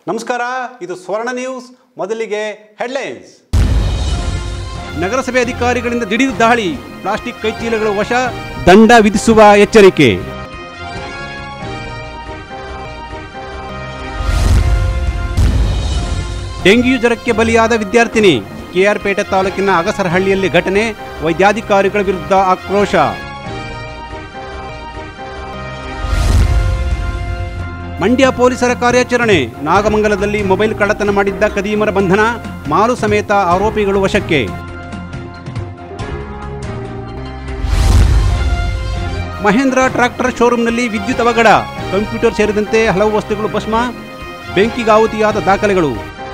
ನಮಸ್ಕಾರ ಇದು ಸ್ವರ್ಣ ನ್ಯೂಸ್ ಮೊದಲಿಗೆ ಹೆಡ್ಲೈನ್ಸ್ ನಗರಸಭೆ ಅಧಿಕಾರಿಗಳಿಂದ ದಿಢೀರ್ ದಾಳಿ ಪ್ಲಾಸ್ಟಿಕ್ ಕೈಚೀಲಗಳ ವಶ ದಂಡ ವಿಧಿಸುವ ಎಚ್ಚರಿಕೆ ಡೆಂಗ್ಯೂ ಜ್ವರಕ್ಕೆ ಬಲಿಯಾದ ವಿದ್ಯಾರ್ಥಿನಿ ಕೆಆರ್ಪೇಟೆ ತಾಲೂಕಿನ ಅಗಸರಹಳ್ಳಿಯಲ್ಲಿ ಘಟನೆ ವೈದ್ಯಾಧಿಕಾರಿಗಳ ವಿರುದ್ಧ ಆಕ್ರೋಶ ಮಂಡ್ಯ ಪೊಲೀಸರ ಕಾರ್ಯಾಚರಣೆ ನಾಗಮಂಗಲದಲ್ಲಿ ಮೊಬೈಲ್ ಕಳ್ಳತನ ಮಾಡಿದ್ದ ಕದೀಮರ ಬಂಧನ ಮಾರು ಸಮೇತ ಆರೋಪಿಗಳು ವಶಕ್ಕೆ ಮಹೇಂದ್ರ ಟ್ರ್ಯಾಕ್ಟರ್ ಶೋರೂಮ್ನಲ್ಲಿ ವಿದ್ಯುತ್ ಅವಘಡ ಕಂಪ್ಯೂಟರ್ ಸೇರಿದಂತೆ ಹಲವು ವಸ್ತುಗಳು ಭಸ್ಮ ಬೆಂಕಿಗಾಹುತಿಯಾದ ದಾಖಲೆಗಳು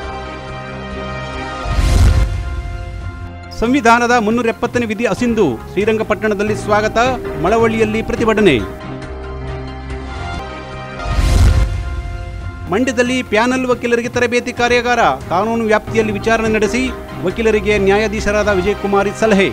ಸಂವಿಧಾನದ ಮುನ್ನೂರ ಎಪ್ಪತ್ತನೇ ವಿಧಿ ಅಸಿಂಧು ಶ್ರೀರಂಗಪಟ್ಟಣದಲ್ಲಿ ಸ್ವಾಗತ ಮಳವಳ್ಳಿಯಲ್ಲಿ ಪ್ರತಿಭಟನೆ ಮಂಡ್ಯದಲ್ಲಿ ಪ್ಯಾನಲ್ ವಕೀಲರಿಗೆ ತರಬೇತಿ ಕಾರ್ಯಾಗಾರ ಕಾನೂನು ವ್ಯಾಪ್ತಿಯಲ್ಲಿ ವಿಚಾರಣೆ ನಡೆಸಿ ವಕೀಲರಿಗೆ ನ್ಯಾಯಾಧೀಶರಾದ ವಿಜಯಕುಮಾರಿ ಸಲಹೆ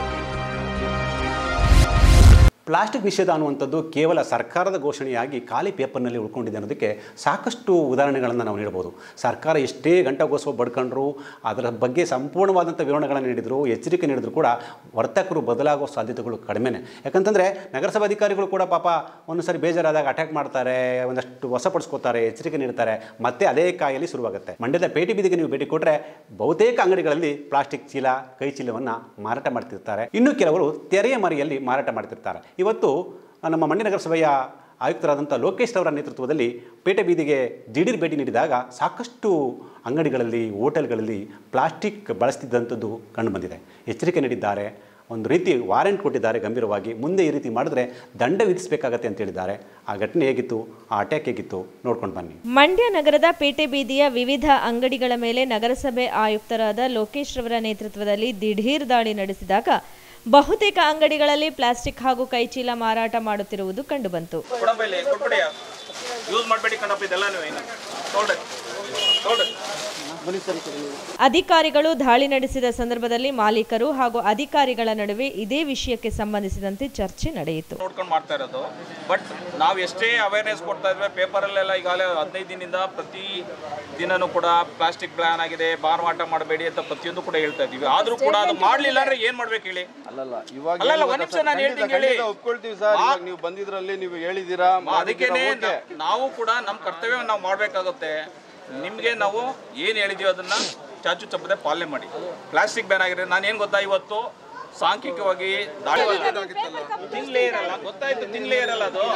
ಪ್ಲಾಸ್ಟಿಕ್ ನಿಷೇಧ ಅನ್ನುವಂಥದ್ದು ಕೇವಲ ಸರ್ಕಾರದ ಘೋಷಣೆಯಾಗಿ ಖಾಲಿ ಪೇಪರ್ನಲ್ಲಿ ಉಳ್ಕೊಂಡಿದೆ ಅನ್ನೋದಕ್ಕೆ ಸಾಕಷ್ಟು ಉದಾಹರಣೆಗಳನ್ನು ನಾವು ನೀಡಬಹುದು ಸರ್ಕಾರ ಎಷ್ಟೇ ಗಂಟೆಗೋಸ್ಕರ ಬಡ್ಕೊಂಡ್ರು ಅದರ ಬಗ್ಗೆ ಸಂಪೂರ್ಣವಾದಂಥ ವಿವರಣೆಗಳನ್ನು ನೀಡಿದರು ಎಚ್ಚರಿಕೆ ನೀಡಿದ್ರು ಕೂಡ ವರ್ತಕರು ಬದಲಾಗುವ ಸಾಧ್ಯತೆಗಳು ಕಡಿಮೆನೆ ಯಾಕಂತಂದರೆ ನಗರಸಭಾ ಅಧಿಕಾರಿಗಳು ಕೂಡ ಪಾಪ ಒಂದು ಸರಿ ಬೇಜಾರಾದಾಗ ಅಟ್ಯಾಕ್ ಮಾಡ್ತಾರೆ ಒಂದಷ್ಟು ವಶಪಡಿಸ್ಕೋತಾರೆ ಎಚ್ಚರಿಕೆ ನೀಡ್ತಾರೆ ಮತ್ತೆ ಅದೇ ಕಾಯಲ್ಲಿ ಶುರುವಾಗುತ್ತೆ ಮಂಡ್ಯದ ಪೇಟೆ ಬೀದಿಗೆ ನೀವು ಭೇಟಿ ಕೊಟ್ಟರೆ ಬಹುತೇಕ ಅಂಗಡಿಗಳಲ್ಲಿ ಪ್ಲಾಸ್ಟಿಕ್ ಚೀಲ ಕೈ ಚೀಲವನ್ನು ಮಾರಾಟ ಮಾಡ್ತಿರ್ತಾರೆ ಇನ್ನು ಕೆಲವರು ತೆರೆಯ ಮರಿಯಲ್ಲಿ ಮಾರಾಟ ಮಾಡ್ತಿರ್ತಾರೆ ಇವತ್ತು ನಮ್ಮ ಮಂಡ್ಯ ನಗರಸಭೆಯ ಆಯುಕ್ತರಾದಂಥ ಲೋಕೇಶ್ ಅವರ ನೇತೃತ್ವದಲ್ಲಿ ಪೇಟೆ ಬೀದಿಗೆ ದಿಢೀರ್ ಭೇಟಿ ನೀಡಿದಾಗ ಸಾಕಷ್ಟು ಅಂಗಡಿಗಳಲ್ಲಿ ಹೋಟೆಲ್ಗಳಲ್ಲಿ ಪ್ಲಾಸ್ಟಿಕ್ ಬಳಸ್ತಿದ್ದಂಥದ್ದು ಕಂಡುಬಂದಿದೆ ಎಚ್ಚರಿಕೆ ನೀಡಿದ್ದಾರೆ ಒಂದು ರೀತಿ ವಾರೆಂಟ್ ಕೊಟ್ಟಿದ್ದಾರೆ ಗಂಭೀರವಾಗಿ ಮುಂದೆ ಈ ರೀತಿ ಮಾಡಿದ್ರೆ ದಂಡ ವಿಧಿಸಬೇಕಾಗತ್ತೆ ಅಂತ ಹೇಳಿದ್ದಾರೆ ಆ ಘಟನೆ ಹೇಗಿತ್ತು ಆ ಅಟ್ಯಾಕ್ ಹೇಗಿತ್ತು ನೋಡ್ಕೊಂಡು ಬನ್ನಿ ಮಂಡ್ಯ ನಗರದ ಪೇಟೆ ಬೀದಿಯ ವಿವಿಧ ಅಂಗಡಿಗಳ ಮೇಲೆ ನಗರಸಭೆ ಆಯುಕ್ತರಾದ ಲೋಕೇಶ್ ರವರ ನೇತೃತ್ವದಲ್ಲಿ ದಿಢೀರ್ ದಾಳಿ ನಡೆಸಿದಾಗ ಬಹುತೇಕ ಅಂಗಡಿಗಳಲ್ಲಿ ಪ್ಲಾಸ್ಟಿಕ್ ಹಾಗೂ ಕೈಚೀಲ ಮಾರಾಟ ಮಾಡುತ್ತಿರುವುದು ಕಂಡುಬಂತು ಕೊಡಪ್ಪ ಇಲ್ಲಿ ಕೊಟ್ಬಿಡಿ ಯೂಸ್ ಮಾಡಬೇಡಿ ಕಣಪ್ಪ ಇದೆಲ್ಲ ನೀವು ಏನು ತೊಗೊಳ್ರಿ ತೊಗೊಳ್ರಿ ಅಧಿಕಾರಿಗಳು ದಾಳಿ ನಡೆಸಿದ ಸಂದರ್ಭದಲ್ಲಿ ಮಾಲೀಕರು ಹಾಗೂ ಅಧಿಕಾರಿಗಳ ನಡುವೆ ಇದೇ ವಿಷಯಕ್ಕೆ ಸಂಬಂಧಿಸಿದಂತೆ ಚರ್ಚೆ ನಡೆಯಿತು ನೋಡ್ಕೊಂಡು ಮಾಡ್ತಾ ಇರೋದು ಬಟ್ ನಾವು ಎಷ್ಟೇ ಅವೇರ್ನೆಸ್ ಕೊಡ್ತಾ ಇದ್ವಿ ಪೇಪರಲ್ಲೆಲ್ಲ ಈಗಾಗಲೇ ಹದಿನೈದು ದಿನದಿಂದ ಪ್ರತಿ ದಿನನೂ ಕೂಡ ಪ್ಲಾಸ್ಟಿಕ್ ಬ್ಯಾನ್ ಆಗಿದೆ ಮಾರಾಟ ಮಾಡಬೇಡಿ ಅಂತ ಪ್ರತಿಯೊಂದು ಕೂಡ ಹೇಳ್ತಾ ಇದೀವಿ ಆದ್ರೂ ಕೂಡ ಅದು ಮಾಡ್ಲಿಲ್ಲ ಅಂದ್ರೆ ಏನ್ ಮಾಡ್ಬೇಕು ಹೇಳಿ ಅಲ್ಲಲ್ಲ ಇವಾಗ ಅಲ್ಲಲ್ಲ, ಏನು ಒಂದ್ ಗೊತ್ತಾ ನಿಮಿಷ ಸರ್? ನಾನು ಖಂಡಿತ- ಹೇಳ್ತೀನಿ ಹೇಳಿ. ಖಂಡಿತ ಒಪ್ಕೊಳ್ತೀವಿ ಸರ್ ಇವಾಗ ನೀವು ಬಂದಿದ್ರಲ್ಲಿ ನೀವು ಹೇಳಿದ್ದೀರಾ ಅದಕ್ಕೇನೆ ಮಾಡಿದ್ದೀರಾ, ಓಕೆ. ನಾವು ಕೂಡ ನಮ್ಮ ಕರ್ತವ್ಯ ನಾವು ಮಾಡ್ಬೇಕಾಗುತ್ತೆ ನಿಮ್ಗೆ ನಾವು ಏನ್ ಹೇಳಿದೀವಿ ಅದನ್ನ ಚಾಚು ಚಪ್ಪದೆ ಪಾಲನೆ ಮಾಡಿ ಪ್ಲಾಸ್ಟಿಕ್ ಬ್ಯಾನ್ ಆಗಿದೆ ನಾನು ಏನ್ ಗೊತ್ತಾ ಇವತ್ತು ಸಾಂಖ್ಯಿಕವಾಗಿ ದಾಳಿ ತಿನ್ಲೇ ಇರಲ್ಲ ಗೊತ್ತಾಯ್ತು ತಿನ್ಲೇ ಇರಲ್ಲ ಅದು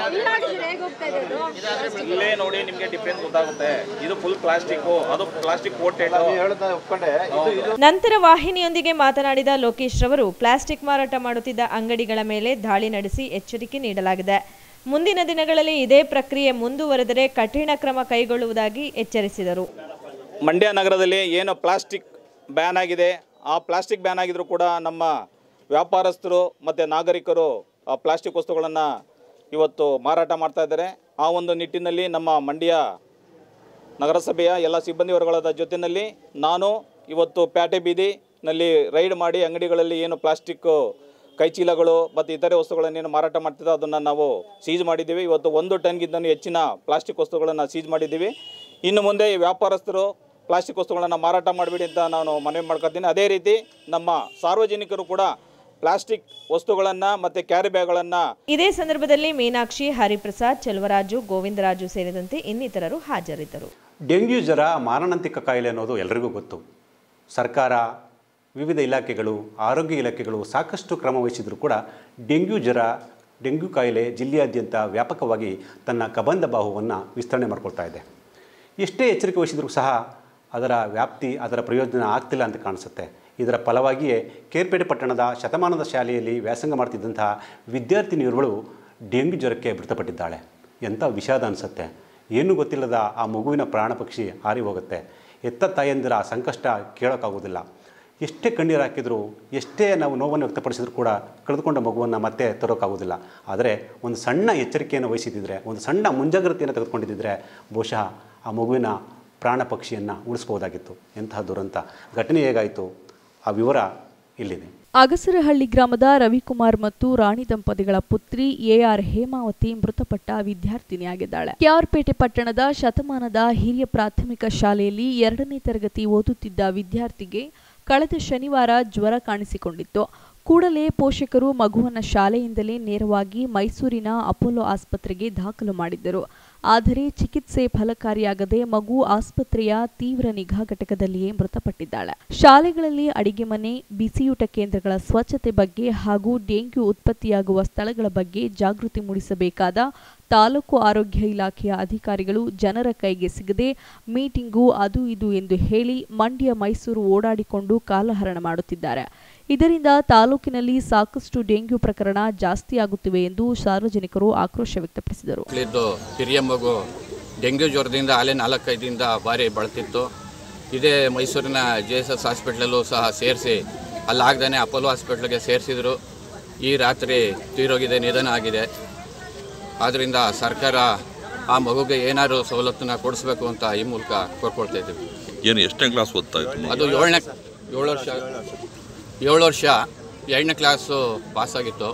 ಇಲ್ಲೇ ನೋಡಿ ನಿಮ್ಗೆ ಡಿಫ್ರೆನ್ಸ್ ಗೊತ್ತಾಗುತ್ತೆ ಇದು ಫುಲ್ ಪ್ಲಾಸ್ಟಿಕ್ ಅದು ಪ್ಲಾಸ್ಟಿಕ್ ಕೋಟೆಡ್ ನೀವು ಹೇಳ್ತಾ ಒಪ್ಕೊಂಡೆ ಇದು ಇದು ನಂತರ ವಾಹಿನಿಯೊಂದಿಗೆ ಮಾತನಾಡಿದ ಲೋಕೇಶ್ ರವರು ಪ್ಲಾಸ್ಟಿಕ್ ಮಾರಾಟ ಮಾಡುತ್ತಿದ್ದ ಅಂಗಡಿಗಳ ಮೇಲೆ ದಾಳಿ ನಡೆಸಿ ಎಚ್ಚರಿಕೆ ನೀಡಲಾಗಿದೆ ಮುಂದಿನ ದಿನಗಳಲ್ಲಿ ಇದೇ ಪ್ರಕ್ರಿಯೆ ಮುಂದುವರೆದರೆ ಕಠಿಣ ಕ್ರಮ ಕೈಗೊಳ್ಳುವುದಾಗಿ ಎಚ್ಚರಿಸಿದರು ಮಂಡ್ಯ ನಗರದಲ್ಲಿ ಏನು ಪ್ಲಾಸ್ಟಿಕ್ ಬ್ಯಾನ್ ಆಗಿದೆ ಆ ಪ್ಲಾಸ್ಟಿಕ್ ಬ್ಯಾನ್ ಆಗಿದ್ರು ಕೂಡ ನಮ್ಮ ವ್ಯಾಪಾರಸ್ಥರು ಮತ್ತು ನಾಗರಿಕರು ಆ ಪ್ಲಾಸ್ಟಿಕ್ ವಸ್ತುಗಳನ್ನು ಇವತ್ತು ಮಾರಾಟ ಮಾಡ್ತಾ ಇದ್ದಾರೆ ಆ ಒಂದು ನಿಟ್ಟಿನಲ್ಲಿ ನಮ್ಮ ಮಂಡ್ಯ ನಗರಸಭೆಯ ಎಲ್ಲ ಸಿಬ್ಬಂದಿ ವರ್ಗಗಳ ಜೊತೆಯಲ್ಲಿ ನಾನು ಇವತ್ತು ಪ್ಯಾಟೆ ಬೀದಿನಲ್ಲಿ ರೈಡ್ ಮಾಡಿ ಅಂಗಡಿಗಳಲ್ಲಿ ಏನು ಪ್ಲಾಸ್ಟಿಕ್ ಕೈಚೀಲಗಳು ಮತ್ತು ಇತರೆ ವಸ್ತುಗಳನ್ನೇನು ಮಾರಾಟ ಮಾಡ್ತಿದ್ದೋ ಅದನ್ನು ನಾವು ಸೀಜ್ ಮಾಡಿದ್ದೀವಿ ಇವತ್ತು ಒಂದು ಟನ್ಗಿಂತ ಹೆಚ್ಚಿನ ಪ್ಲಾಸ್ಟಿಕ್ ವಸ್ತುಗಳನ್ನು ಸೀಜ್ ಮಾಡಿದ್ದೀವಿ ಇನ್ನು ಮುಂದೆ ಈ ವ್ಯಾಪಾರಸ್ಥರು ಪ್ಲಾಸ್ಟಿಕ್ ವಸ್ತುಗಳನ್ನು ಮಾರಾಟ ಮಾಡಬೇಡಿ ಅಂತ ನಾನು ಮನವಿ ಮಾಡ್ಕೊತೀನಿ ಅದೇ ರೀತಿ ನಮ್ಮ ಸಾರ್ವಜನಿಕರು ಕೂಡ ಪ್ಲಾಸ್ಟಿಕ್ ವಸ್ತುಗಳನ್ನು ಮತ್ತು ಕ್ಯಾರಿ ಬ್ಯಾಗ್ಗಳನ್ನು ಇದೇ ಸಂದರ್ಭದಲ್ಲಿ ಮೀನಾಕ್ಷಿ ಹರಿಪ್ರಸಾದ್ ಚೆಲುವರಾಜು ಗೋವಿಂದರಾಜು ಸೇರಿದಂತೆ ಇನ್ನಿತರರು ಹಾಜರಿದ್ದರು ಡೆಂಗ್ಯೂ ಜ್ವರ ಮಾರಣಾಂತಿಕ ಕಾಯಿಲೆ ಅನ್ನೋದು ಎಲ್ಲರಿಗೂ ಗೊತ್ತು ಸರ್ಕಾರ ವಿವಿಧ ಇಲಾಖೆಗಳು ಆರೋಗ್ಯ ಇಲಾಖೆಗಳು ಸಾಕಷ್ಟು ಕ್ರಮ ವಹಿಸಿದರೂ ಕೂಡ ಡೆಂಗ್ಯೂ ಜ್ವರ ಡೆಂಗ್ಯೂ ಕಾಯಿಲೆ ಜಿಲ್ಲೆಯಾದ್ಯಂತ ವ್ಯಾಪಕವಾಗಿ ತನ್ನ ಕಬಂಧ ಬಾಹುವನ್ನು ವಿಸ್ತರಣೆ ಮಾಡ್ಕೊಳ್ತಾ ಇದೆ ಎಷ್ಟೇ ಎಚ್ಚರಿಕೆ ವಹಿಸಿದರೂ ಸಹ ಅದರ ವ್ಯಾಪ್ತಿ ಅದರ ಪ್ರಯೋಜನ ಆಗ್ತಿಲ್ಲ ಅಂತ ಕಾಣಿಸುತ್ತೆ ಇದರ ಫಲವಾಗಿಯೇ ಕೇರ್ಪೇಟೆ ಪಟ್ಟಣದ ಶತಮಾನದ ಶಾಲೆಯಲ್ಲಿ ವ್ಯಾಸಂಗ ಮಾಡ್ತಿದ್ದಂತಹ ವಿದ್ಯಾರ್ಥಿನಿಯರುಗಳು ಡೆಂಗ್ಯೂ ಜ್ವರಕ್ಕೆ ಮೃತಪಟ್ಟಿದ್ದಾಳೆ ಎಂಥ ವಿಷಾದ ಅನಿಸುತ್ತೆ ಏನೂ ಗೊತ್ತಿಲ್ಲದ ಆ ಮಗುವಿನ ಪ್ರಾಣ ಪಕ್ಷಿ ಹಾರಿ ಹೋಗುತ್ತೆ ಎತ್ತ ತಾಯಂದಿರ ಆ ಸಂಕಷ್ಟ ಕೇಳೋಕ್ಕಾಗೋದಿಲ್ಲ ಎಷ್ಟೇ ಕಣ್ಣೀರು ಹಾಕಿದರೂ ಎಷ್ಟೇ ನಾವು ನೋವನ್ನು ವ್ಯಕ್ತಪಡಿಸಿದ್ರು ಕೂಡ ಕಳೆದುಕೊಂಡ ಮಗುವನ್ನು ಮತ್ತೆ ತರೋಕ್ಕಾಗೋದಿಲ್ಲ ಆದರೆ ಒಂದು ಸಣ್ಣ ಎಚ್ಚರಿಕೆಯನ್ನು ವಹಿಸಿದ್ದಿದ್ರೆ ಒಂದು ಸಣ್ಣ ಮುಂಜಾಗ್ರತೆಯನ್ನು ತೆಗೆದುಕೊಂಡಿದ್ದಿದ್ರೆ ಬಹುಶಃ ಆ ಮಗುವಿನ ಪ್ರಾಣ ಪಕ್ಷಿಯನ್ನು ಉಳಿಸ್ಬೋದಾಗಿತ್ತು ಎಂತಹ ದುರಂತ ಘಟನೆ ಹೇಗಾಯಿತು ಆ ವಿವರ ಇಲ್ಲಿದೆ ಅಗಸರಹಳ್ಳಿ ಗ್ರಾಮದ ರವಿಕುಮಾರ್ ಮತ್ತು ರಾಣಿ ದಂಪತಿಗಳ ಪುತ್ರಿ ಎಆರ್ ಹೇಮಾವತಿ ಮೃತಪಟ್ಟ ವಿದ್ಯಾರ್ಥಿನಿಯಾಗಿದ್ದಾಳೆ ಕೆಆರ್ಪೇಟೆ ಪಟ್ಟಣದ ಶತಮಾನದ ಹಿರಿಯ ಪ್ರಾಥಮಿಕ ಶಾಲೆಯಲ್ಲಿ ಎರಡನೇ ತರಗತಿ ಓದುತ್ತಿದ್ದ ವಿದ್ಯಾರ್ಥಿಗೆ ಕಳೆದ ಶನಿವಾರ ಜ್ವರ ಕಾಣಿಸಿಕೊಂಡಿತ್ತು ಕೂಡಲೇ ಪೋಷಕರು ಮಗುವನ್ನ ಶಾಲೆಯಿಂದಲೇ ನೇರವಾಗಿ ಮೈಸೂರಿನ ಅಪೋಲೋ ಆಸ್ಪತ್ರೆಗೆ ದಾಖಲು ಮಾಡಿದ್ದರು ಆದರೆ ಚಿಕಿತ್ಸೆ ಫಲಕಾರಿಯಾಗದೆ ಮಗು ಆಸ್ಪತ್ರೆಯ ತೀವ್ರ ನಿಗಾ ಘಟಕದಲ್ಲಿಯೇ ಮೃತಪಟ್ಟಿದ್ದಾಳೆ ಶಾಲೆಗಳಲ್ಲಿ ಅಡಿಗೆ ಮನೆ ಬಿಸಿಯೂಟ ಕೇಂದ್ರಗಳ ಸ್ವಚ್ಛತೆ ಬಗ್ಗೆ ಹಾಗೂ ಡೆಂಗ್ಯೂ ಉತ್ಪತ್ತಿಯಾಗುವ ಸ್ಥಳಗಳ ಬಗ್ಗೆ ಜಾಗೃತಿ ಮೂಡಿಸಬೇಕಾದ ತಾಲೂಕು ಆರೋಗ್ಯ ಇಲಾಖೆಯ ಅಧಿಕಾರಿಗಳು ಜನರ ಕೈಗೆ ಸಿಗದೆ ಮೀಟಿಂಗು ಅದು ಇದು ಎಂದು ಹೇಳಿ ಮಂಡ್ಯ ಮೈಸೂರು ಓಡಾಡಿಕೊಂಡು ಕಾಲಹರಣ ಮಾಡುತ್ತಿದ್ದಾರೆ ಇದರಿಂದ ತಾಲೂಕಿನಲ್ಲಿ ಸಾಕಷ್ಟು ಡೆಂಗ್ಯೂ ಪ್ರಕರಣ ಜಾಸ್ತಿಯಾಗುತ್ತಿವೆ ಎಂದು ಸಾರ್ವಜನಿಕರು ಆಕ್ರೋಶ ವ್ಯಕ್ತಪಡಿಸಿದರು ಮಕ್ಕಳಿದ್ದು ಹಿರಿಯ ಮಗು ಡೆಂಗ್ಯೂ ಜ್ವರದಿಂದ ಅಲ್ಲೇ ನಾಲ್ಕೈದಿಂದ ಭಾರಿ ಬಳತಿತ್ತು ಇದೇ ಮೈಸೂರಿನ ಜೆ ಎಸ್ ಎಸ್ ಹಾಸ್ಪಿಟ್ಲಲ್ಲೂ ಸಹ ಸೇರಿಸಿ ಅಲ್ಲಾಗ್ದೇ ಅಪೋಲೋ ಹಾಸ್ಪಿಟ್ಲಿಗೆ ಸೇರಿಸಿದ್ರು ಈ ರಾತ್ರಿ ತೀರೋಗಿದೆ ನಿಧನ ಆಗಿದೆ ಆದ್ದರಿಂದ ಸರ್ಕಾರ ಆ ಮಗುಗೆ ಏನಾದರೂ ಸವಲತ್ತನ್ನ ಕೊಡಿಸ್ಬೇಕು ಅಂತ ಈ ಮೂಲಕ ಕೋರ್ಕೊಳ್ತಾ ಇದ್ದೀವಿ ಏನು ಎಷ್ಟನೇ ಕ್ಲಾಸ್ ಓದ್ತಾ ಇತ್ತು ಮಗು? ಅದು ಏಳನೇ ಏಳು ವರ್ಷ ಏಳು ವರ್ಷ ಎರಡನೇ ಕ್ಲಾಸು ಪಾಸಾಗಿತ್ತು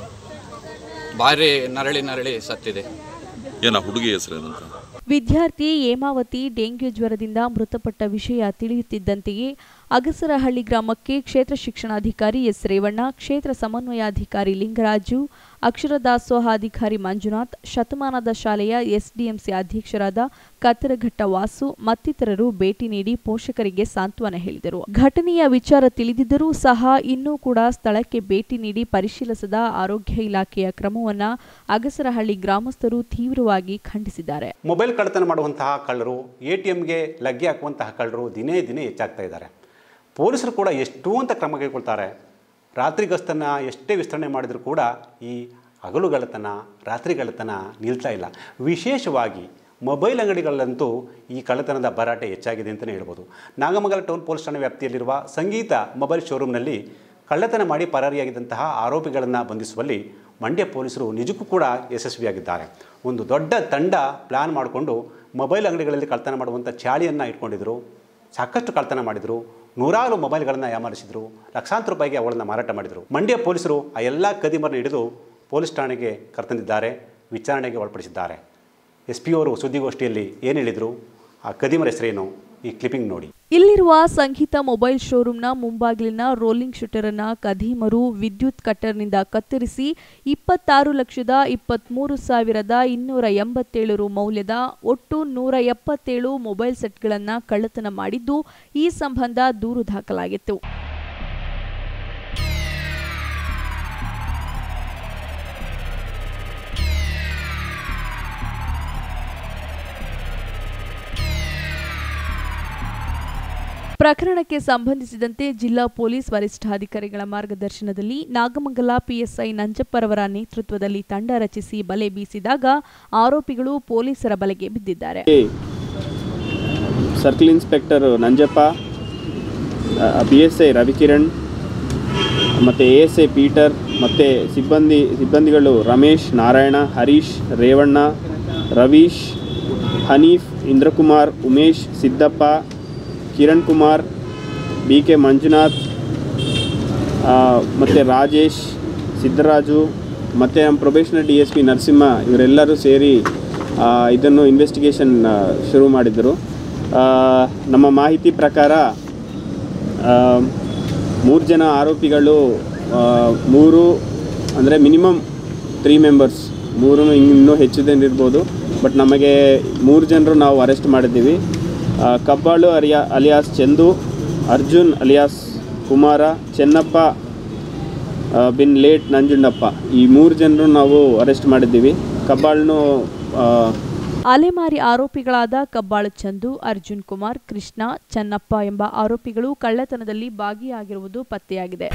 ಭಾರಿ ನರಳಿ ನರಳಿ ಸತ್ತಿದೆ ಏನ ಹುಡುಗಿ ಹೆಸರೇನಂತ ವಿದ್ಯಾರ್ಥಿ ಹೇಮಾವತಿ ಡೆಂಗ್ಯೂ ಜ್ವರದಿಂದ ಮೃತಪಟ್ಟ ವಿಷಯ ತಿಳಿಯುತ್ತಿದ್ದಂತೆಯೇ ಅಗಸರಹಳ್ಳಿ ಗ್ರಾಮಕ್ಕೆ ಕ್ಷೇತ್ರ ಶಿಕ್ಷಣಾಧಿಕಾರಿ ಎಸ್ ರೇವಣ್ಣ ಕ್ಷೇತ್ರ ಸಮನ್ವಯಾಧಿಕಾರಿ ಲಿಂಗರಾಜು ಅಕ್ಷರ ದಾಸೋಹ ಅಧಿಕಾರಿ ಮಂಜುನಾಥ್ ಶತಮಾನದ ಶಾಲೆಯ ಎಸ್ಡಿಎಂಸಿ ಅಧ್ಯಕ್ಷರಾದ ಕತ್ತರಘಟ್ಟ ವಾಸು ಮತ್ತಿತರರು ಭೇಟಿ ನೀಡಿ ಪೋಷಕರಿಗೆ ಸಾಂತ್ವನ ಹೇಳಿದರು ಘಟನೆಯ ವಿಚಾರ ತಿಳಿದಿದ್ದರೂ ಸಹ ಇನ್ನೂ ಕೂಡ ಸ್ಥಳಕ್ಕೆ ಭೇಟಿ ನೀಡಿ ಪರಿಶೀಲಿಸದ ಆರೋಗ್ಯ ಇಲಾಖೆಯ ಕ್ರಮವನ್ನ ಅಗಸರಹಳ್ಳಿ ಗ್ರಾಮಸ್ಥರು ತೀವ್ರವಾಗಿ ಖಂಡಿಸಿದ್ದಾರೆ ಮೊಬೈಲ್ ಕಳ್ಳತನ ಮಾಡುವಂತಹ ಕಳ್ಳರು ಎ ಟಿ ಎಮ್ಗೆ ಲಗ್ಗೆ ಹಾಕುವಂತಹ ಕಳ್ಳರು ದಿನೇ ದಿನೇ ಹೆಚ್ಚಾಗ್ತಾ ಇದ್ದಾರೆ ಪೊಲೀಸರು ಕೂಡ ಎಷ್ಟು ಅಂತ ಕ್ರಮ ಕೈಗೊಳ್ತಾರೆ ರಾತ್ರಿ ಗಸ್ತನ್ನು ಎಷ್ಟೇ ವಿಸ್ತರಣೆ ಮಾಡಿದರೂ ಕೂಡ ಈ ಹಗಲುಗಳ್ಳತನ ರಾತ್ರಿಗಳ್ಳತನ ನಿಲ್ತಾ ಇಲ್ಲ ವಿಶೇಷವಾಗಿ ಮೊಬೈಲ್ ಅಂಗಡಿಗಳಲ್ಲಂತೂ ಈ ಕಳ್ಳತನದ ಭರಾಟೆ ಹೆಚ್ಚಾಗಿದೆ ಅಂತಲೇ ಹೇಳ್ಬೋದು ನಾಗಮಂಗಲ ಟೌನ್ ಪೊಲೀಸ್ ಠಾಣೆ ವ್ಯಾಪ್ತಿಯಲ್ಲಿರುವ ಸಂಗೀತ ಮೊಬೈಲ್ ಶೋರೂಮ್ನಲ್ಲಿ ಕಳ್ಳತನ ಮಾಡಿ ಪರಾರಿಯಾಗಿದ್ದಂತಹ ಆರೋಪಿಗಳನ್ನು ಬಂಧಿಸುವಲ್ಲಿ ಮಂಡ್ಯ ಪೊಲೀಸರು ನಿಜಕ್ಕೂ ಕೂಡ ಯಶಸ್ವಿಯಾಗಿದ್ದಾರೆ ಒಂದು ದೊಡ್ಡ ತಂಡ ಪ್ಲ್ಯಾನ್ ಮಾಡಿಕೊಂಡು ಮೊಬೈಲ್ ಅಂಗಡಿಗಳಲ್ಲಿ ಕಳ್ಳತನ ಮಾಡುವಂಥ ಚಾಳಿಯನ್ನು ಇಟ್ಕೊಂಡಿದ್ರು ಸಾಕಷ್ಟು ಕಳ್ಳತನ ಮಾಡಿದರು ನೂರಾರು ಮೊಬೈಲ್ಗಳನ್ನು ಯಾಮಾರಿಸಿದರು ಲಕ್ಷಾಂತರ ರೂಪಾಯಿಗೆ ಅವುಗಳನ್ನು ಮಾರಾಟ ಮಾಡಿದರು ಮಂಡ್ಯ ಪೊಲೀಸರು ಆ ಎಲ್ಲ ಕದಿಮರನ್ನು ಹಿಡಿದು ಪೊಲೀಸ್ ಠಾಣೆಗೆ ಕರೆತಂದಿದ್ದಾರೆ ವಿಚಾರಣೆಗೆ ಒಳಪಡಿಸಿದ್ದಾರೆ ಎಸ್ ಪಿ ಅವರು ಸುದ್ದಿಗೋಷ್ಠಿಯಲ್ಲಿ ಏನು ಹೇಳಿದರು ಆ ಕದಿಮರ ಹೆಸರೇನು ಈ ಕ್ಲಿಪ್ಪಿಂಗ್ ನೋಡಿ ಇಲ್ಲಿರುವ ಸಂಗೀತ ಮೊಬೈಲ್ ಶೋರೂಮ್ನ ಮುಂಬಾಗಿಲಿನ ರೋಲಿಂಗ್ ಶೂಟರ್ ಅನ್ನ ಕದೀಮರು ವಿದ್ಯುತ್ ಕಟ್ಟರ್ನಿಂದ ಕತ್ತರಿಸಿ ಇಪ್ಪತ್ತಾರು ಲಕ್ಷದ ಇಪ್ಪತ್ಮೂರು ಸಾವಿರದ ಇನ್ನೂರ ಎಂಬತ್ತೇಳು ರು ಮೌಲ್ಯದ ಒಟ್ಟು ನೂರ ಎಪ್ಪತ್ತೇಳು ಮೊಬೈಲ್ ಸೆಟ್ಗಳನ್ನು ಕಳ್ಳತನ ಮಾಡಿದ್ದು ಈ ಸಂಬಂಧ ದೂರು ದಾಖಲಾಗಿತ್ತು ಪ್ರಕರಣಕ್ಕೆ ಸಂಬಂಧಿಸಿದಂತೆ ಜಿಲ್ಲಾ ಪೊಲೀಸ್ ವರಿಷ್ಠಾಧಿಕಾರಿಗಳ ಮಾರ್ಗದರ್ಶನದಲ್ಲಿ ನಾಗಮಂಗಲ ಪಿಎಸ್ಐ ನಂಜಪ್ಪರವರ ನೇತೃತ್ವದಲ್ಲಿ ತಂಡ ರಚಿಸಿ ಬಲೆ ಬೀಸಿದಾಗ ಆರೋಪಿಗಳು ಪೊಲೀಸರ ಬಲೆಗೆ ಬಿದ್ದಿದ್ದಾರೆ circle inspector Nanjappa B S I Ravikiran ಮತ್ತು ಎ ಎಸ್ ಐ ಪೀಟರ್ ಮತ್ತು ಸಿಬ್ಬಂದಿ ಸಿಬ್ಬಂದಿಗಳು ರಮೇಶ್ ನಾರಾಯಣ ಹರೀಶ್ ರೇವಣ್ಣ ರವೀಶ್ ಹನೀಫ್ ಇಂದ್ರಕುಮಾರ್ ಉಮೇಶ್ ಸಿದ್ದಪ್ಪ ಕಿರಣ್ ಕುಮಾರ್ ಬಿ ಕೆ ಮಂಜುನಾಥ್ ಮತ್ತು ರಾಜೇಶ್ ಸಿದ್ದರಾಜು ಮತ್ತು ನಮ್ಮ probationer D S P Narasimha ಇವರೆಲ್ಲರೂ ಸೇರಿ ಆ, ಇದನ್ನು ಇನ್ವೆಸ್ಟಿಗೇಷನ್ ಶುರು ಮಾಡಿದರು ಆ, ನಮ್ಮ ಮಾಹಿತಿ ಪ್ರಕಾರ ಮೂರು ಜನ ಆರೋಪಿಗಳು ಆ, ಮೂರು ಅಂದರೆ ಮಿನಿಮಮ್ ತ್ರೀ ಮೆಂಬರ್ಸ್ ಮೂರು ಇನ್ನೂ ಹೆಚ್ಚು ಜನ ಇರ್ಬೋದು ಬಟ್ ನಮಗೆ ಮೂರು ಜನರು ನಾವು ಅರೆಸ್ಟ್ ಮಾಡಿದ್ದೀವಿ ಆ, Kabbalu area alias Chandu Arjun alias Kumara Chennappa ಆ, ಬಿನ್ ಲೇಟ್ ನಂಜುಂಡಪ್ಪ ಈ ಮೂರು ಜನರು ನಾವು ಅರೆಸ್ಟ್ ಮಾಡಿದ್ದೀವಿ ಕಬ್ಬಾಳ್ನು ಆ, ಅಲೆಮಾರಿ ಆರೋಪಿಗಳಾದ ಕಬ್ಬಾಳು ಚಂದು ಅರ್ಜುನ್ ಕುಮಾರ್ ಕೃಷ್ಣ ಚನ್ನಪ್ಪ ಎಂಬ ಆರೋಪಿಗಳು ಕಳ್ಳತನದಲ್ಲಿ ಭಾಗಿಯಾಗಿರುವುದು ಪತ್ತೆಯಾಗಿದೆ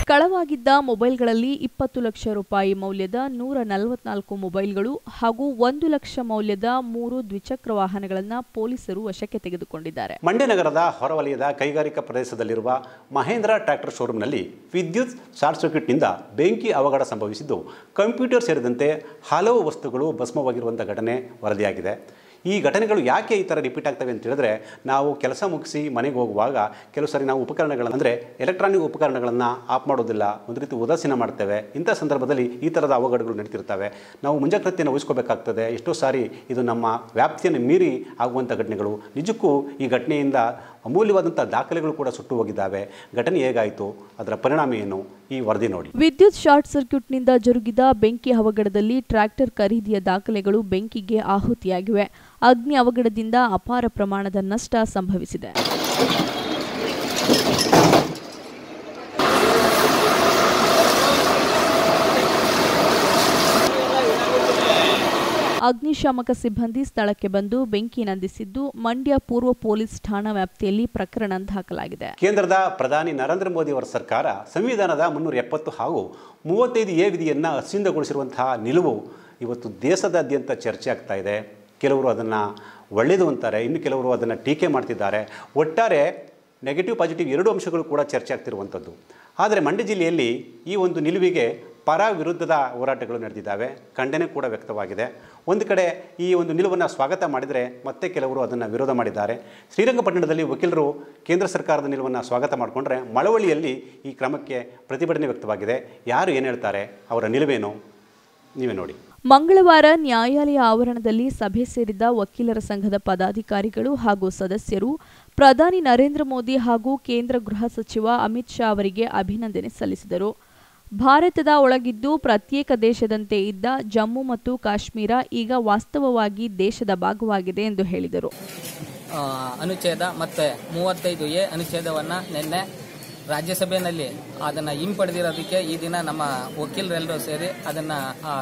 ಕಳವಾಗಿದ್ದ ಮೊಬೈಲ್ಗಳಲ್ಲಿ ಇಪ್ಪತ್ತು ಲಕ್ಷ ರೂಪಾಯಿ ಮೌಲ್ಯದ ನೂರ ನಲವತ್ನಾಲ್ಕು ಮೊಬೈಲ್ಗಳು ಹಾಗೂ ಒಂದು ಲಕ್ಷ ಮೌಲ್ಯದ ಮೂರು ದ್ವಿಚಕ್ರ ವಾಹನಗಳನ್ನು ಪೊಲೀಸರು ವಶಕ್ಕೆ ತೆಗೆದುಕೊಂಡಿದ್ದಾರೆ ಮಂಡ್ಯ ನಗರದ ಹೊರವಲಯದ ಕೈಗಾರಿಕಾ ಪ್ರದೇಶದಲ್ಲಿರುವ ಮಹೇಂದ್ರ ಟ್ರ್ಯಾಕ್ಟರ್ ಶೋರೂಮ್ನಲ್ಲಿ ವಿದ್ಯುತ್ ಶಾರ್ಟ್ ಸರ್ಕ್ಯೂಟ್ನಿಂದ ಬೆಂಕಿ ಅವಘಡ ಸಂಭವಿಸಿದ್ದು ಕಂಪ್ಯೂಟರ್ ಸೇರಿದಂತೆ ಹಲವು ವಸ್ತುಗಳು ಭಸ್ಮವಾಗಿರುವಂಥ ಘಟನೆ ವರದಿಯಾಗಿದೆ ಈ ಘಟನೆಗಳು ಯಾಕೆ ಈ ಥರ ರಿಪೀಟ್ ಆಗ್ತವೆ ಅಂತ ಹೇಳಿದ್ರೆ ನಾವು ಕೆಲಸ ಮುಗಿಸಿ ಮನೆಗೆ ಹೋಗುವಾಗ ಕೆಲವು ಸಾರಿ ನಾವು ಉಪಕರಣಗಳನ್ನು ಅಂದರೆ ಎಲೆಕ್ಟ್ರಾನಿಕ್ ಉಪಕರಣಗಳನ್ನು ಆಫ್ ಮಾಡೋದಿಲ್ಲ ಒಂದು ರೀತಿ ಉದಾಸೀನ ಮಾಡ್ತೇವೆ ಇಂಥ ಸಂದರ್ಭದಲ್ಲಿ ಈ ಥರದ ಅವಘಡಗಳು ನಡೀತಿರ್ತವೆ ನಾವು ಮುಂಜಾಗ್ರತೆಯನ್ನು ವಹಿಸ್ಕೋಬೇಕಾಗ್ತದೆ ಎಷ್ಟೋ ಸಾರಿ ಇದು ನಮ್ಮ ವ್ಯಾಪ್ತಿಯನ್ನು ಮೀರಿ ಆಗುವಂಥ ಘಟನೆಗಳು ನಿಜಕ್ಕೂ ಈ ಘಟನೆಯಿಂದ ಅಮೂಲ್ಯವಾದಂಥ ದಾಖಲೆಗಳು ಕೂಡ ಸುಟ್ಟು ಹೋಗಿದ್ದಾವೆ ಘಟನೆ ಹೇಗಾಯಿತು ಅದರ ಪರಿಣಾಮ ಏನು ಈ ವರದಿ ನೋಡಿ ವಿದ್ಯುತ್ ಶಾರ್ಟ್ ಸರ್ಕ್ಯೂಟ್ನಿಂದ ಜರುಗಿದ ಬೆಂಕಿ ಅವಘಡದಲ್ಲಿ ಟ್ರ್ಯಾಕ್ಟರ್ ಖರೀದಿಯ ದಾಖಲೆಗಳು ಬೆಂಕಿಗೆ ಆಹುತಿಯಾಗಿವೆ ಅಗ್ನಿ ಅವಘಡದಿಂದ ಅಪಾರ ಪ್ರಮಾಣದ ನಷ್ಟ ಸಂಭವಿಸಿದೆ ಅಗ್ನಿಶಾಮಕ ಸಿಬ್ಬಂದಿ ಸ್ಥಳಕ್ಕೆ ಬಂದು ಬೆಂಕಿ ನಂದಿಸಿದ್ದು ಮಂಡ್ಯ ಪೂರ್ವ ಪೊಲೀಸ್ ಠಾಣಾ ವ್ಯಾಪ್ತಿಯಲ್ಲಿ ಪ್ರಕರಣ ದಾಖಲಾಗಿದೆ ಕೇಂದ್ರದ ಪ್ರಧಾನಿ ನರೇಂದ್ರ ಮೋದಿ ಅವರ ಸರ್ಕಾರ ಸಂವಿಧಾನದ ಮುನ್ನೂರ ಎಪ್ಪತ್ತು ಹಾಗೂ ಮೂವತ್ತೈದು ಎ ವಿಧಿಯನ್ನು ಅಸಿಂಧಗೊಳಿಸಿರುವಂತಹ ನಿಲುವು ಇವತ್ತು ದೇಶದಾದ್ಯಂತ ಚರ್ಚೆ ಆಗ್ತಾ ಇದೆ ಕೆಲವರು ಅದನ್ನು ಒಳ್ಳೆಯದು ಅಂತಾರೆ ಇನ್ನು ಕೆಲವರು ಅದನ್ನು ಟೀಕೆ ಮಾಡ್ತಿದ್ದಾರೆ ಒಟ್ಟಾರೆ ನೆಗೆಟಿವ್ ಪಾಸಿಟಿವ್ ಎರಡು ಅಂಶಗಳು ಕೂಡ ಚರ್ಚೆ ಆಗ್ತಿರುವಂಥದ್ದು ಆದರೆ ಮಂಡ್ಯ ಜಿಲ್ಲೆಯಲ್ಲಿ ಈ ಒಂದು ನಿಲುವಿಗೆ ಪರ ವಿರುದ್ಧದ ಹೋರಾಟಗಳು ನಡೆದಿದ್ದಾವೆ ಖಂಡನೆ ಕೂಡ ವ್ಯಕ್ತವಾಗಿದೆ ಒಂದು ಕಡೆ ಈ ಒಂದು ನಿಲುವನ್ನು ಸ್ವಾಗತ ಮಾಡಿದರೆ ಮತ್ತೆ ಕೆಲವರು ಅದನ್ನು ವಿರೋಧ ಮಾಡಿದ್ದಾರೆ ಶ್ರೀರಂಗಪಟ್ಟಣದಲ್ಲಿ ವಕೀಲರು ಕೇಂದ್ರ ಸರ್ಕಾರದ ನಿಲುವನ್ನು ಸ್ವಾಗತ ಮಾಡಿಕೊಂಡ್ರೆ ಮಳವಳ್ಳಿಯಲ್ಲಿ ಈ ಕ್ರಮಕ್ಕೆ ಪ್ರತಿಭಟನೆ ವ್ಯಕ್ತವಾಗಿದೆ ಯಾರು ಏನು ಹೇಳ್ತಾರೆ ಅವರ ನಿಲುವೇನು ನೀವೇ ನೋಡಿ ಮಂಗಳವಾರ ನ್ಯಾಯಾಲಯ ಆವರಣದಲ್ಲಿ ಸಭೆ ಸೇರಿದ್ದ ವಕೀಲರ ಸಂಘದ ಪದಾಧಿಕಾರಿಗಳು ಹಾಗೂ ಸದಸ್ಯರು ಪ್ರಧಾನಿ ನರೇಂದ್ರ ಮೋದಿ ಹಾಗೂ ಕೇಂದ್ರ ಗೃಹ ಸಚಿವ ಅಮಿತ್ ಶಾ ಅವರಿಗೆ ಅಭಿನಂದನೆ ಸಲ್ಲಿಸಿದರು ಭಾರತದ ಒಳಗಿದ್ದು ಪ್ರತ್ಯೇಕ ದೇಶದಂತೆ ಇದ್ದ ಜಮ್ಮು ಮತ್ತು ಕಾಶ್ಮೀರ ಈಗ ವಾಸ್ತವವಾಗಿ ದೇಶದ ಭಾಗವಾಗಿದೆ ಎಂದು ಹೇಳಿದರು ಆ, ಅನುಚ್ಛೇದ ಮತ್ತೆ ಮೂವತ್ತೈದು ಎ ಅನುಚ್ಛೇದವನ್ನು ನಿನ್ನೆ ರಾಜ್ಯಸಭೆಯಲ್ಲಿ ಅದನ್ನು ಹಿಂಪಡೆದಿರೋದಕ್ಕೆ ಈ ದಿನ ನಮ್ಮ ವಕೀಲರೆಲ್ಲರೂ ಸೇರಿ ಅದನ್ನು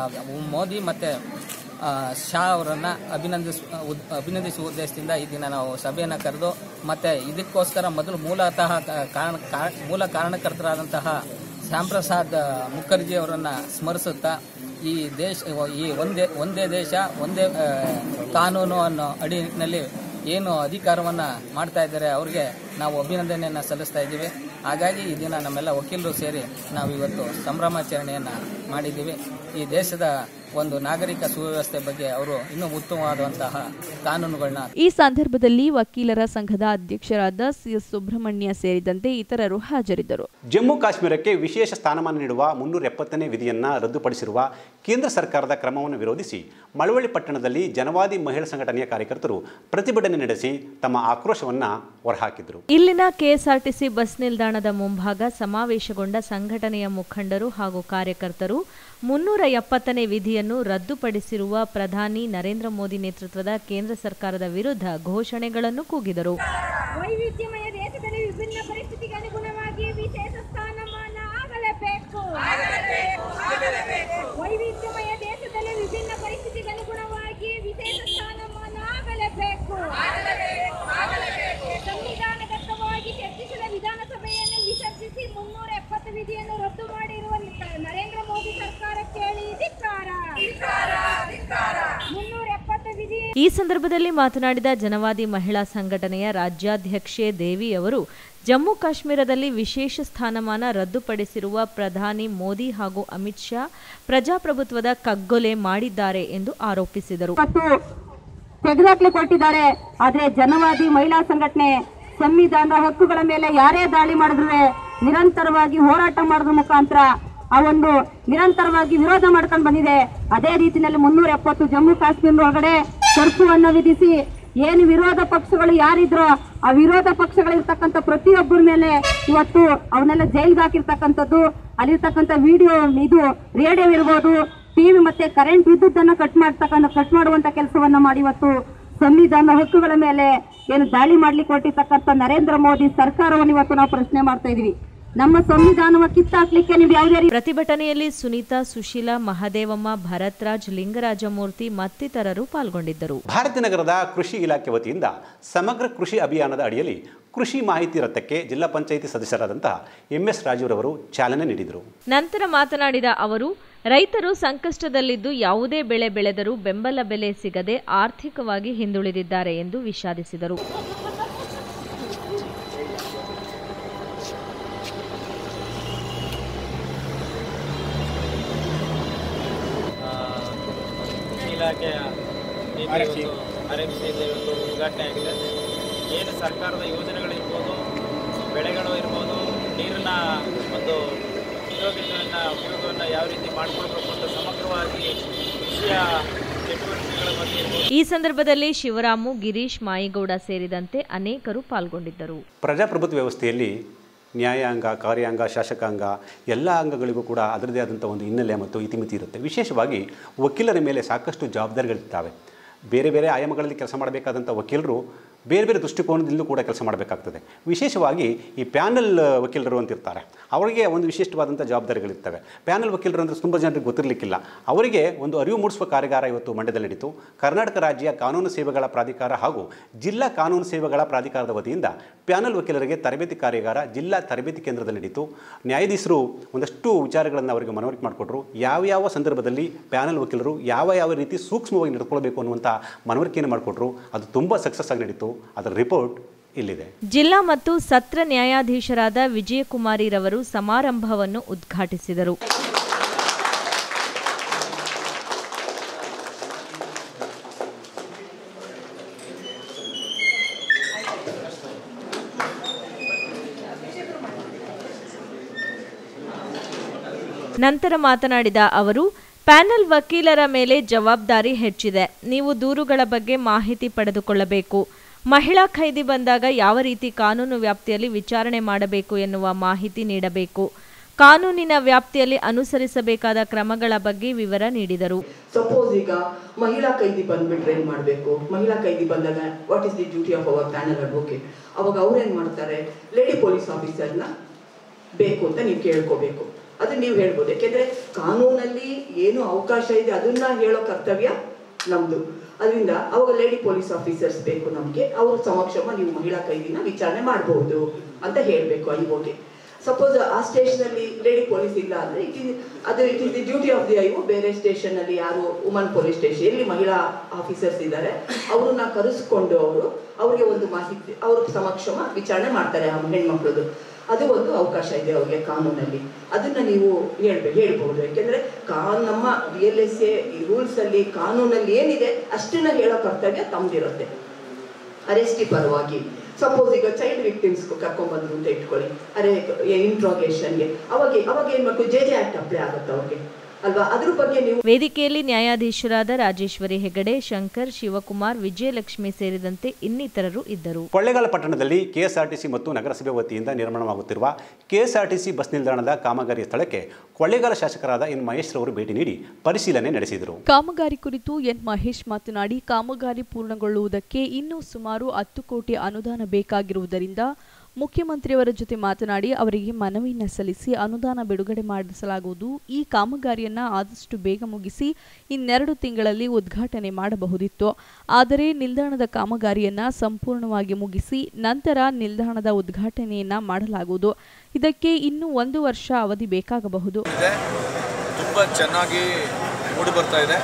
ಮೋದಿ ಮತ್ತು ಆ, ಶಾ ಅವರನ್ನು ಅಭಿನಂದಿಸ್ ಉದ್- ಅಭಿನಂದಿಸುವ ಉದ್ದೇಶದಿಂದ ಈ ದಿನ ನಾವು ಸಭೆಯನ್ನು ಕರೆದು ಮತ್ತು ಇದಕ್ಕೋಸ್ಕರ ಮೊದಲು ಮೂಲತಃ ಕ- ಕಾರಣ ಕಾ- ಮೂಲ ಕಾರಣಕರ್ತರಾದಂತಹ ಶ್ಯಾಮ್ ಪ್ರಸಾದ್ ಮುಖರ್ಜಿ ಅವರನ್ನು ಸ್ಮರಿಸುತ್ತಾ ಈ ದೇಶ ಈ ಒಂದೇ ಒಂದೇ ದೇಶ ಒಂದೇ ಆ, ಕಾನೂನು ಅನ್ನೋ ಅಡಿನಲ್ಲಿ ಏನು ಅಧಿಕಾರವನ್ನು ಮಾಡ್ತಾ ಇದ್ದಾರೆ ಅವ್ರಿಗೆ ನಾವು ಅಭಿನಂದನೆಯನ್ನು ಸಲ್ಲಿಸ್ತಾ ಇದ್ದೀವಿ ಹಾಗಾಗಿ ಈ ದಿನ ನಮ್ಮೆಲ್ಲ ವಕೀಲರು ಸೇರಿ ನಾವು ಇವತ್ತು ಸಂಭ್ರಮಾಚರಣೆಯನ್ನು ಮಾಡಿದ್ದೀವಿ ಈ ದೇಶದ ಒಂದು ನಾಗರಿಕ ಸುವ್ಯವಸ್ಥೆ ಬಗ್ಗೆ ಅವರು ಇನ್ನೂ ಉತ್ತಮವಾದಂತಹ ಕಾನೂನುಗಳನ್ನ ಈ ಸಂದರ್ಭದಲ್ಲಿ ವಕೀಲರ ಸಂಘದ ಅಧ್ಯಕ್ಷರಾದ ಸಿಎಸ್ ಸುಬ್ರಹ್ಮಣ್ಯ ಸೇರಿದಂತೆ ಇತರರು ಹಾಜರಿದ್ದರು ಜಮ್ಮು ಕಾಶ್ಮೀರಕ್ಕೆ ವಿಶೇಷ ಸ್ಥಾನಮಾನ ನೀಡುವ ಮುನ್ನೂರ ಎಪ್ಪತ್ತನೇ ವಿಧಿಯನ್ನು ರದ್ದುಪಡಿಸಿರುವ ಕೇಂದ್ರ ಸರ್ಕಾರದ ಕ್ರಮವನ್ನು ವಿರೋಧಿಸಿ ಮಳವಳ್ಳಿ ಪಟ್ಟಣದಲ್ಲಿ ಜನವಾದಿ ಮಹಿಳಾ ಸಂಘಟನೆಯ ಕಾರ್ಯಕರ್ತರು ಪ್ರತಿಭಟನೆ ನಡೆಸಿ ತಮ್ಮ ಆಕ್ರೋಶವನ್ನು ಹೊರಹಾಕಿದರು ಇಲ್ಲಿನ ಕೆಎಸ್ಆರ್ಟಿಸಿ ಬಸ್ ನಿಲ್ದಾಣದ ಮುಂಭಾಗ ಸಮಾವೇಶಗೊಂಡ ಸಂಘಟನೆಯ ಮುಖಂಡರು ಹಾಗೂ ಕಾರ್ಯಕರ್ತರು ಮುನ್ನೂರ ಎಪ್ಪತ್ತನೇ ವಿಧಿಯನ್ನು ರದ್ದುಪಡಿಸಿರುವ ಪ್ರಧಾನಿ ನರೇಂದ್ರ ಮೋದಿ ನೇತೃತ್ವದ ಕೇಂದ್ರ ಸರ್ಕಾರದ ವಿರುದ್ಧ ಘೋಷಣೆಗಳನ್ನು ಕೂಗಿದರು ವೈವಿಧ್ಯಮಯ ದೇಶದಲ್ಲಿ ವಿಭಿನ್ನ ಪರಿಸ್ಥಿತಿಗೆ ಅನುಗುಣವಾಗಿ ವಿಶೇಷ ಸ್ಥಾನಮಾನ ಆಗಲೇಬೇಕು ವೈವಿಧ್ಯಮಯ ದೇಶದಲ್ಲಿ ವಿಭಿನ್ನ ಪರಿಸ್ಥಿತಿಗೆ ಅನುಗುಣವಾಗಿ ವಿಶೇಷ ಸ್ಥಾನಮಾನ ಆಗಲೇಬೇಕು ಸಂವಿಧಾನದತ್ತವಾಗಿ ಚರ್ಚಿಸಿದ ವಿಧಾನಸಭೆಯನ್ನು ವಿಸರ್ಜಿಸಿ ಮುನ್ನೂರ ಎಪ್ಪತ್ತು ವಿಧಿಯನ್ನು ರದ್ದು ಮಾಡಿರುವ ನರೇಂದ್ರ ಮೋದಿ ಸರ್ಕಾರಕ್ಕೆ ಹೇಳಿ ಧಿಕ್ಕಾರ ಮುನ್ನೂರ ಎಪ್ಪತ್ತು ವಿಧಿ ಈ ಸಂದರ್ಭದಲ್ಲಿ ಮಾತನಾಡಿದ ಜನವಾದಿ ಮಹಿಳಾ ಸಂಘಟನೆಯ ರಾಜ್ಯಾಧ್ಯಕ್ಷೆ ದೇವಿ ಅವರು ಜಮ್ಮು ಕಾಶ್ಮೀರದಲ್ಲಿ ವಿಶೇಷ ಸ್ಥಾನಮಾನ ರದ್ದುಪಡಿಸಿರುವ ಪ್ರಧಾನಿ ಮೋದಿ ಹಾಗೂ ಅಮಿತ್ ಶಾ ಪ್ರಜಾಪ್ರಭುತ್ವದ ಕಗ್ಗೊಲೆ ಮಾಡಿದ್ದಾರೆ ಎಂದು ಆರೋಪಿಸಿದರು ಮತ್ತು ತೆಗೆದಾಕ್ಲಿ ಕೊಟ್ಟಿದ್ದಾರೆ ಆದ್ರೆ ಜನವಾದಿ ಮಹಿಳಾ ಸಂಘಟನೆ ಸಂವಿಧಾನದ ಹಕ್ಕುಗಳ ಮೇಲೆ ಯಾರೇ ದಾಳಿ ಮಾಡಿದ್ರು ನಿರಂತರವಾಗಿ ಹೋರಾಟ ಮಾಡೋದ್ರ ಮುಖಾಂತರ ಆ ಒಂದು ನಿರಂತರವಾಗಿ ವಿರೋಧ ಮಾಡ್ಕೊಂಡು ಬಂದಿದೆ ಅದೇ ರೀತಿಯಲ್ಲಿ ಮುನ್ನೂರ ಎಪ್ಪತ್ತು ಜಮ್ಮು ಕಾಶ್ಮೀರ ಒಳಗಡೆ ಕರ್ಫ್ಯೂವನ್ನು ವಿಧಿಸಿ ಏನು ವಿರೋಧ ಪಕ್ಷಗಳು ಯಾರಿದ್ರೋ ಆ ವಿರೋಧ ಪಕ್ಷಗಳಿರ್ತಕ್ಕಂಥ ಪ್ರತಿಯೊಬ್ಬರ ಮೇಲೆ ಇವತ್ತು ಅವನ್ನೆಲ್ಲ ಜೈಲ್ಗೆ ಹಾಕಿರ್ತಕ್ಕಂಥದ್ದು ಅಲ್ಲಿರ್ತಕ್ಕಂಥ ವಿಡಿಯೋ ಇದು ರೇಡಿಯೋ ಇರ್ಬೋದು ಟಿವಿ ಮತ್ತೆ ಕರೆಂಟ್ ವಿದ್ಯುತ್ ಅನ್ನ ಕಟ್ ಮಾಡ್ತಕ್ಕಂಥ ಕಟ್ ಮಾಡುವಂತ ಕೆಲಸವನ್ನ ಮಾಡಿ ಇವತ್ತು ಸಂವಿಧಾನ ಹಕ್ಕುಗಳ ಮೇಲೆ ಏನು ದಾಳಿ ಮಾಡ್ಲಿಕ್ಕೆ ಹೊರಟಿರ್ತಕ್ಕಂಥ ನರೇಂದ್ರ ಮೋದಿ ಸರ್ಕಾರವನ್ನು ಇವತ್ತು ನಾವು ಪ್ರಶ್ನೆ ಮಾಡ್ತಾ ಇದೀವಿ ನಮ್ಮ ಸಂವಿಧಾನವ ಕಿತ್ತಾಕ್ಲಿಕ್ಕೆ ನೀವು ಯಾವುದೇ ರೀತಿ ಪ್ರತಿಭಟನೆಯಲ್ಲಿ ಸುನೀತಾ ಸುಶೀಲಾ ಮಹದೇವಮ್ಮ ಭರತ್ರಾಜ್ ಲಿಂಗರಾಜಮೂರ್ತಿ ಮತ್ತಿತರರು ಪಾಲ್ಗೊಂಡಿದ್ದರು ಭಾರತೀಯ ನಗರದ ಕೃಷಿ ಇಲಾಖೆ ವತಿಯಿಂದ ಸಮಗ್ರ ಕೃಷಿ ಅಭಿಯಾನದ ಅಡಿಯಲ್ಲಿ ಕೃಷಿ ಮಾಹಿತಿ ರಥಕ್ಕೆ ಜಿಲ್ಲಾ ಪಂಚಾಯಿತಿ ಸದಸ್ಯರಾದಂತಹ ಎಂ ಎಸ್ ರಾಜುರವರು ಚಾಲನೆ ನೀಡಿದರು ನಂತರ ಮಾತನಾಡಿದ ಅವರು ರೈತರು ಸಂಕಷ್ಟದಲ್ಲಿದ್ದು ಯಾವುದೇ ಬೆಳೆ ಬೆಳೆದರೂ ಬೆಂಬಲ ಬೆಲೆ ಸಿಗದೆ ಆರ್ಥಿಕವಾಗಿ ಹಿಂದುಳಿದಿದ್ದಾರೆ ಎಂದು ವಿಷಾದಿಸಿದರು ಕೃಷಿ ಇಲಾಖೆಯ ಆರ್ ಎಫ್ ಸಿ ಇವತ್ತು ಉದ್ಘಾಟನೆ ಆಗಿದೆ ಏನು ಸರ್ಕಾರದ ಯೋಜನೆಗಳಿರ್ಬೋದು ಬೆಳೆಗಳು ಇರ್ಬೋದು ನೀರಿನ ಒಂದು ಉಪಯೋಗಗಳನ್ನು ಉಪಯೋಗವನ್ನು ಯಾವ ರೀತಿ ಮಾಡ್ಕೊಳ್ಬೇಕು ಅಂತ ಸಮಗ್ರವಾಗಿ ಕೃಷಿಯ ಚಟುವಟಿಕೆಗಳ ಬಗ್ಗೆ ಇರ್ಬೋದು ಈ ಸಂದರ್ಭದಲ್ಲಿ ಶಿವರಾಮು ಗಿರೀಶ್ ಮಾಯಿಗೌಡ ಸೇರಿದಂತೆ ಅನೇಕರು ಪಾಲ್ಗೊಂಡಿದ್ದರು ಪ್ರಜಾಪ್ರಭುತ್ವ ವ್ಯವಸ್ಥೆಯಲ್ಲಿ ನ್ಯಾಯಾಂಗ ಕಾರ್ಯಾಂಗ ಶಾಸಕಾಂಗ ಎಲ್ಲ ಅಂಗಗಳಿಗೂ ಕೂಡ ಅದರದೇ ಆದಂಥ ಒಂದು ಹಿನ್ನೆಲೆ ಮತ್ತು ಇತಿಮಿತಿ ಇರುತ್ತೆ ವಿಶೇಷವಾಗಿ ವಕೀಲರ ಮೇಲೆ ಸಾಕಷ್ಟು ಜವಾಬ್ದಾರಿಗಳಿರ್ತವೆ ಬೇರೆ ಬೇರೆ ಆಯಾಮಗಳಲ್ಲಿ ಕೆಲಸ ಮಾಡಬೇಕಾದಂಥ ವಕೀಲರು ಬೇರೆ ಬೇರೆ ದೃಷ್ಟಿಕೋನದಿಂದಲೂ ಕೂಡ ಕೆಲಸ ಮಾಡಬೇಕಾಗ್ತದೆ ವಿಶೇಷವಾಗಿ ಈ ಪ್ಯಾನಲ್ ವಕೀಲರು ಅಂತಿರ್ತಾರೆ ಅವರಿಗೆ ಒಂದು ವಿಶಿಷ್ಟವಾದಂಥ ಜವಾಬ್ದಾರಿಗಳಿರ್ತವೆ ಪ್ಯಾನಲ್ ವಕೀಲರು ಅಂದರೆ ತುಂಬ ಜನರಿಗೆ ಗೊತ್ತಿರಲಿಕ್ಕಿಲ್ಲ ಅವರಿಗೆ ಒಂದು ಅರಿವು ಮೂಡಿಸುವ ಕಾರ್ಯಾಗಾರ ಇವತ್ತು ಮಂಡ್ಯದಲ್ಲಿ ನಡೀತು ಕರ್ನಾಟಕ ರಾಜ್ಯ ಕಾನೂನು ಸೇವೆಗಳ ಪ್ರಾಧಿಕಾರ ಹಾಗೂ ಜಿಲ್ಲಾ ಕಾನೂನು ಸೇವೆಗಳ ಪ್ರಾಧಿಕಾರದ ವತಿಯಿಂದ ಪ್ಯಾನಲ್ ವಕೀಲರಿಗೆ ತರಬೇತಿ ಕಾರ್ಯಾಗಾರ ಜಿಲ್ಲಾ ತರಬೇತಿ ಕೇಂದ್ರದಲ್ಲಿ ನಡೀತು ನ್ಯಾಯಾಧೀಶರು ಒಂದಷ್ಟು ವಿಚಾರಗಳನ್ನು ಅವರಿಗೆ ಮನವರಿಕೆ ಮಾಡಿಕೊಟ್ರು ಯಾವ್ಯಾವ ಸಂದರ್ಭದಲ್ಲಿ ಪ್ಯಾನಲ್ ವಕೀಲರು ಯಾವ ಯಾವ ರೀತಿ ಸೂಕ್ಷ್ಮವಾಗಿ ನಡ್ಕೊಳ್ಬೇಕು ಅನ್ನುವಂಥ ಮನವರಿಕೆಯನ್ನು ಮಾಡಿಕೊಟ್ರು ಅದು ತುಂಬ ಸಕ್ಸಸ್ ಆಗಿ ನಡೀತು ಅದರ ರಿಪೋರ್ಟ್ ಇಲ್ಲಿದೆ ಜಿಲ್ಲಾ ಮತ್ತು ಸತ್ರ ನ್ಯಾಯಾಧೀಶರಾದ ವಿಜಯಕುಮಾರಿರವರು ಸಮಾರಂಭವನ್ನು ಉದ್ಘಾಟಿಸಿದರು ನಂತರ ಮಾತನಾಡಿದ ಅವರು ಪ್ಯಾನೆಲ್ ವಕೀಲರ ಮೇಲೆ ಜವಾಬ್ದಾರಿ ಹೆಚ್ಚಿದೆ ನೀವು ದೂರುಗಳ ಬಗ್ಗೆ ಮಾಹಿತಿ ಪಡೆದುಕೊಳ್ಳಬೇಕು ಮಹಿಳಾ ಖೈದಿ ಬಂದಾಗ ಯಾವ ರೀತಿ ಕಾನೂನು ವ್ಯಾಪ್ತಿಯಲ್ಲಿ ವಿಚಾರಣೆ ಮಾಡಬೇಕು ಎನ್ನುವ ಮಾಹಿತಿ ನೀಡಬೇಕು ಕಾನೂನಿನ ವ್ಯಾಪ್ತಿಯಲ್ಲಿ ಅನುಸರಿಸಬೇಕಾದ ಕ್ರಮಗಳ ಬಗ್ಗೆ ವಿವರ ನೀಡಿದರು ಸಪೋಸ್ ಈಗ ಮಹಿಳಾ ಕೈದಿ ಬಂದ್ಬಿಟ್ರೆ ಏನ್ ಮಾಡಬೇಕು ಮಹಿಳಾ ಕೈದಿ ಬಂದಾಗ what is the duty of our panel advocate ಅವಾಗ ಅವ್ರೇನ್ ಮಾಡ್ತಾರೆ ಲೇಡಿ ಪೊಲೀಸ್ ಆಫೀಸರ್ನ ಬೇಕು ಅಂತ ನೀವು ಕೇಳ್ಕೋಬೇಕು ಅದನ್ನ ನೀವು ಹೇಳ್ಬೋದು ಯಾಕೆಂದ್ರೆ ಕಾನೂನಲ್ಲಿ ಏನು ಅವಕಾಶ ಇದೆ ಅದನ್ನ ಹೇಳೋ ಕರ್ತವ್ಯ ನಮ್ದು ಅದರಿಂದ ಅವಾಗ ಲೇಡಿ ಪೊಲೀಸ್ ಆಫೀಸರ್ಸ್ ಬೇಕು ನಮ್ಗೆ ಅವ್ರ ಸಮಕ್ಷಮ ನೀವು ಮಹಿಳಾ ಕೈದಿನ ವಿಚಾರಣೆ ಮಾಡಬಹುದು ಅಂತ ಹೇಳ್ಬೇಕು ಐಒಗೆ ಸಪೋಸ್ ಆ ಸ್ಟೇಷನ್ ಅಲ್ಲಿ ಲೇಡಿ ಪೊಲೀಸ್ ಇಲ್ಲ ಅಂದ್ರೆ ಇಟ್ ಇಸ್ ಅದು it is the duty of the IO ಬೇರೆ ಸ್ಟೇಷನ್ ಅಲ್ಲಿ ಯಾರು ವುಮನ್ ಪೊಲೀಸ್ ಸ್ಟೇಷನ್ ಎಲ್ಲಿ ಮಹಿಳಾ ಆಫೀಸರ್ಸ್ ಇದ್ದಾರೆ ಅವ್ರನ್ನ ಕರೆಸ್ಕೊಂಡು ಅವರು ಅವ್ರಿಗೆ ಒಂದು ಮಾಹಿತಿ ಅವ್ರ ಸಮಕ್ಷಮ ವಿಚಾರಣೆ ಮಾಡ್ತಾರೆ ಆ ಹೆಣ್ಮಕ್ಳದು ಅದು ಒಂದು ಅವಕಾಶ ಇದೆ ಅವ್ರಿಗೆ ಕಾನೂನಲ್ಲಿ ಅದನ್ನ ನೀವು ಹೇಳ್ಬೇಕು ಹೇಳ್ಬಹುದು ಯಾಕೆಂದ್ರೆ ಕಾ ನಮ್ಮ B L S A rules ಅಲ್ಲಿ ಕಾನೂನಲ್ಲಿ ಏನಿದೆ ಅಷ್ಟನ್ನ ಹೇಳೋ ಕರ್ತವ್ಯ ತಮ್ದಿರುತ್ತೆ ಅರೆಸ್ಟಿ ಪರವಾಗಿ ಸಪೋಸ್ ಈಗ ಚೈಲ್ಡ್ ವಿಕ್ಟಿಮ್ಸ್ ಕರ್ಕೊಂಡ್ ಬಂದ್ರು ಅಂತ ಇಟ್ಕೊಳ್ಳಿ ಅರೆ ಇಂಟ್ರೋಗೇಷನ್ಗೆ ಅವಾಗ ಅವಾಗ ಏನ್ ಮಾಡ್ಬೇಕು ಜೆ ಜೆ ಆಕ್ಟ್ ಅಪ್ಲೈ ಆಗುತ್ತೆ ಅವ್ರಿಗೆ ಅಲ್ವಾ ಅದ್ರ ಬಗ್ಗೆ ನೀವು ವೇದಿಕೆಯಲ್ಲಿ ನ್ಯಾಯಾಧೀಶರಾದ ರಾಜೇಶ್ವರಿ ಹೆಗಡೆ ಶಂಕರ್ ಶಿವಕುಮಾರ್ ವಿಜಯಲಕ್ಷ್ಮಿ ಸೇರಿದಂತೆ ಇನ್ನಿತರರು ಇದ್ದರು ಕೊಳ್ಳೇಗಾಲ ಪಟ್ಟಣದಲ್ಲಿ ಕೆಎಸ್ಆರ್ಟಿಸಿ ಮತ್ತು ನಗರಸಭೆ ವತಿಯಿಂದ ನಿರ್ಮಾಣವಾಗುತ್ತಿರುವ ಕೆಎಸ್ಆರ್ಟಿಸಿ ಬಸ್ ನಿಲ್ದಾಣದ ಕಾಮಗಾರಿ ಸ್ಥಳಕ್ಕೆ ಕೊಳ್ಳೇಗಾಲ ಶಾಸಕರಾದ ಎನ್ ಮಹೇಶ್ ರವರು ಭೇಟಿ ನೀಡಿ ಪರಿಶೀಲನೆ ನಡೆಸಿದರು ಕಾಮಗಾರಿ ಕುರಿತು ಎನ್ ಮಹೇಶ್ ಮಾತನಾಡಿ ಕಾಮಗಾರಿ ಪೂರ್ಣಗೊಳ್ಳುವುದಕ್ಕೆ ಇನ್ನೂ ಸುಮಾರು ಹತ್ತು ಕೋಟಿ ಅನುದಾನ ಬೇಕಾಗಿರುವುದರಿಂದ ಮುಖ್ಯಮಂತ್ರಿಯವರ ಜೊತೆ ಮಾತನಾಡಿ ಅವರಿಗೆ ಮನವಿಯನ್ನು ಸಲ್ಲಿಸಿ ಅನುದಾನ ಬಿಡುಗಡೆ ಮಾಡಿಸಲಾಗುವುದು ಈ ಕಾಮಗಾರಿಯನ್ನ ಆದಷ್ಟು ಬೇಗ ಮುಗಿಸಿ ಇನ್ನೆರಡು ತಿಂಗಳಲ್ಲಿ ಉದ್ಘಾಟನೆ ಮಾಡಬಹುದಿತ್ತು ಆದರೆ ನಿಲ್ದಾಣದ ಕಾಮಗಾರಿಯನ್ನ ಸಂಪೂರ್ಣವಾಗಿ ಮುಗಿಸಿ ನಂತರ ನಿಲ್ದಾಣದ ಉದ್ಘಾಟನೆಯನ್ನ ಮಾಡಲಾಗುವುದು ಇದಕ್ಕೆ ಇನ್ನೂ ಒಂದು ವರ್ಷ ಅವಧಿ ಬೇಕಾಗಬಹುದು ಇದೆ ತುಂಬ ಚೆನ್ನಾಗಿ ಮೂಡಿ ಬರ್ತಾ ಇದೆ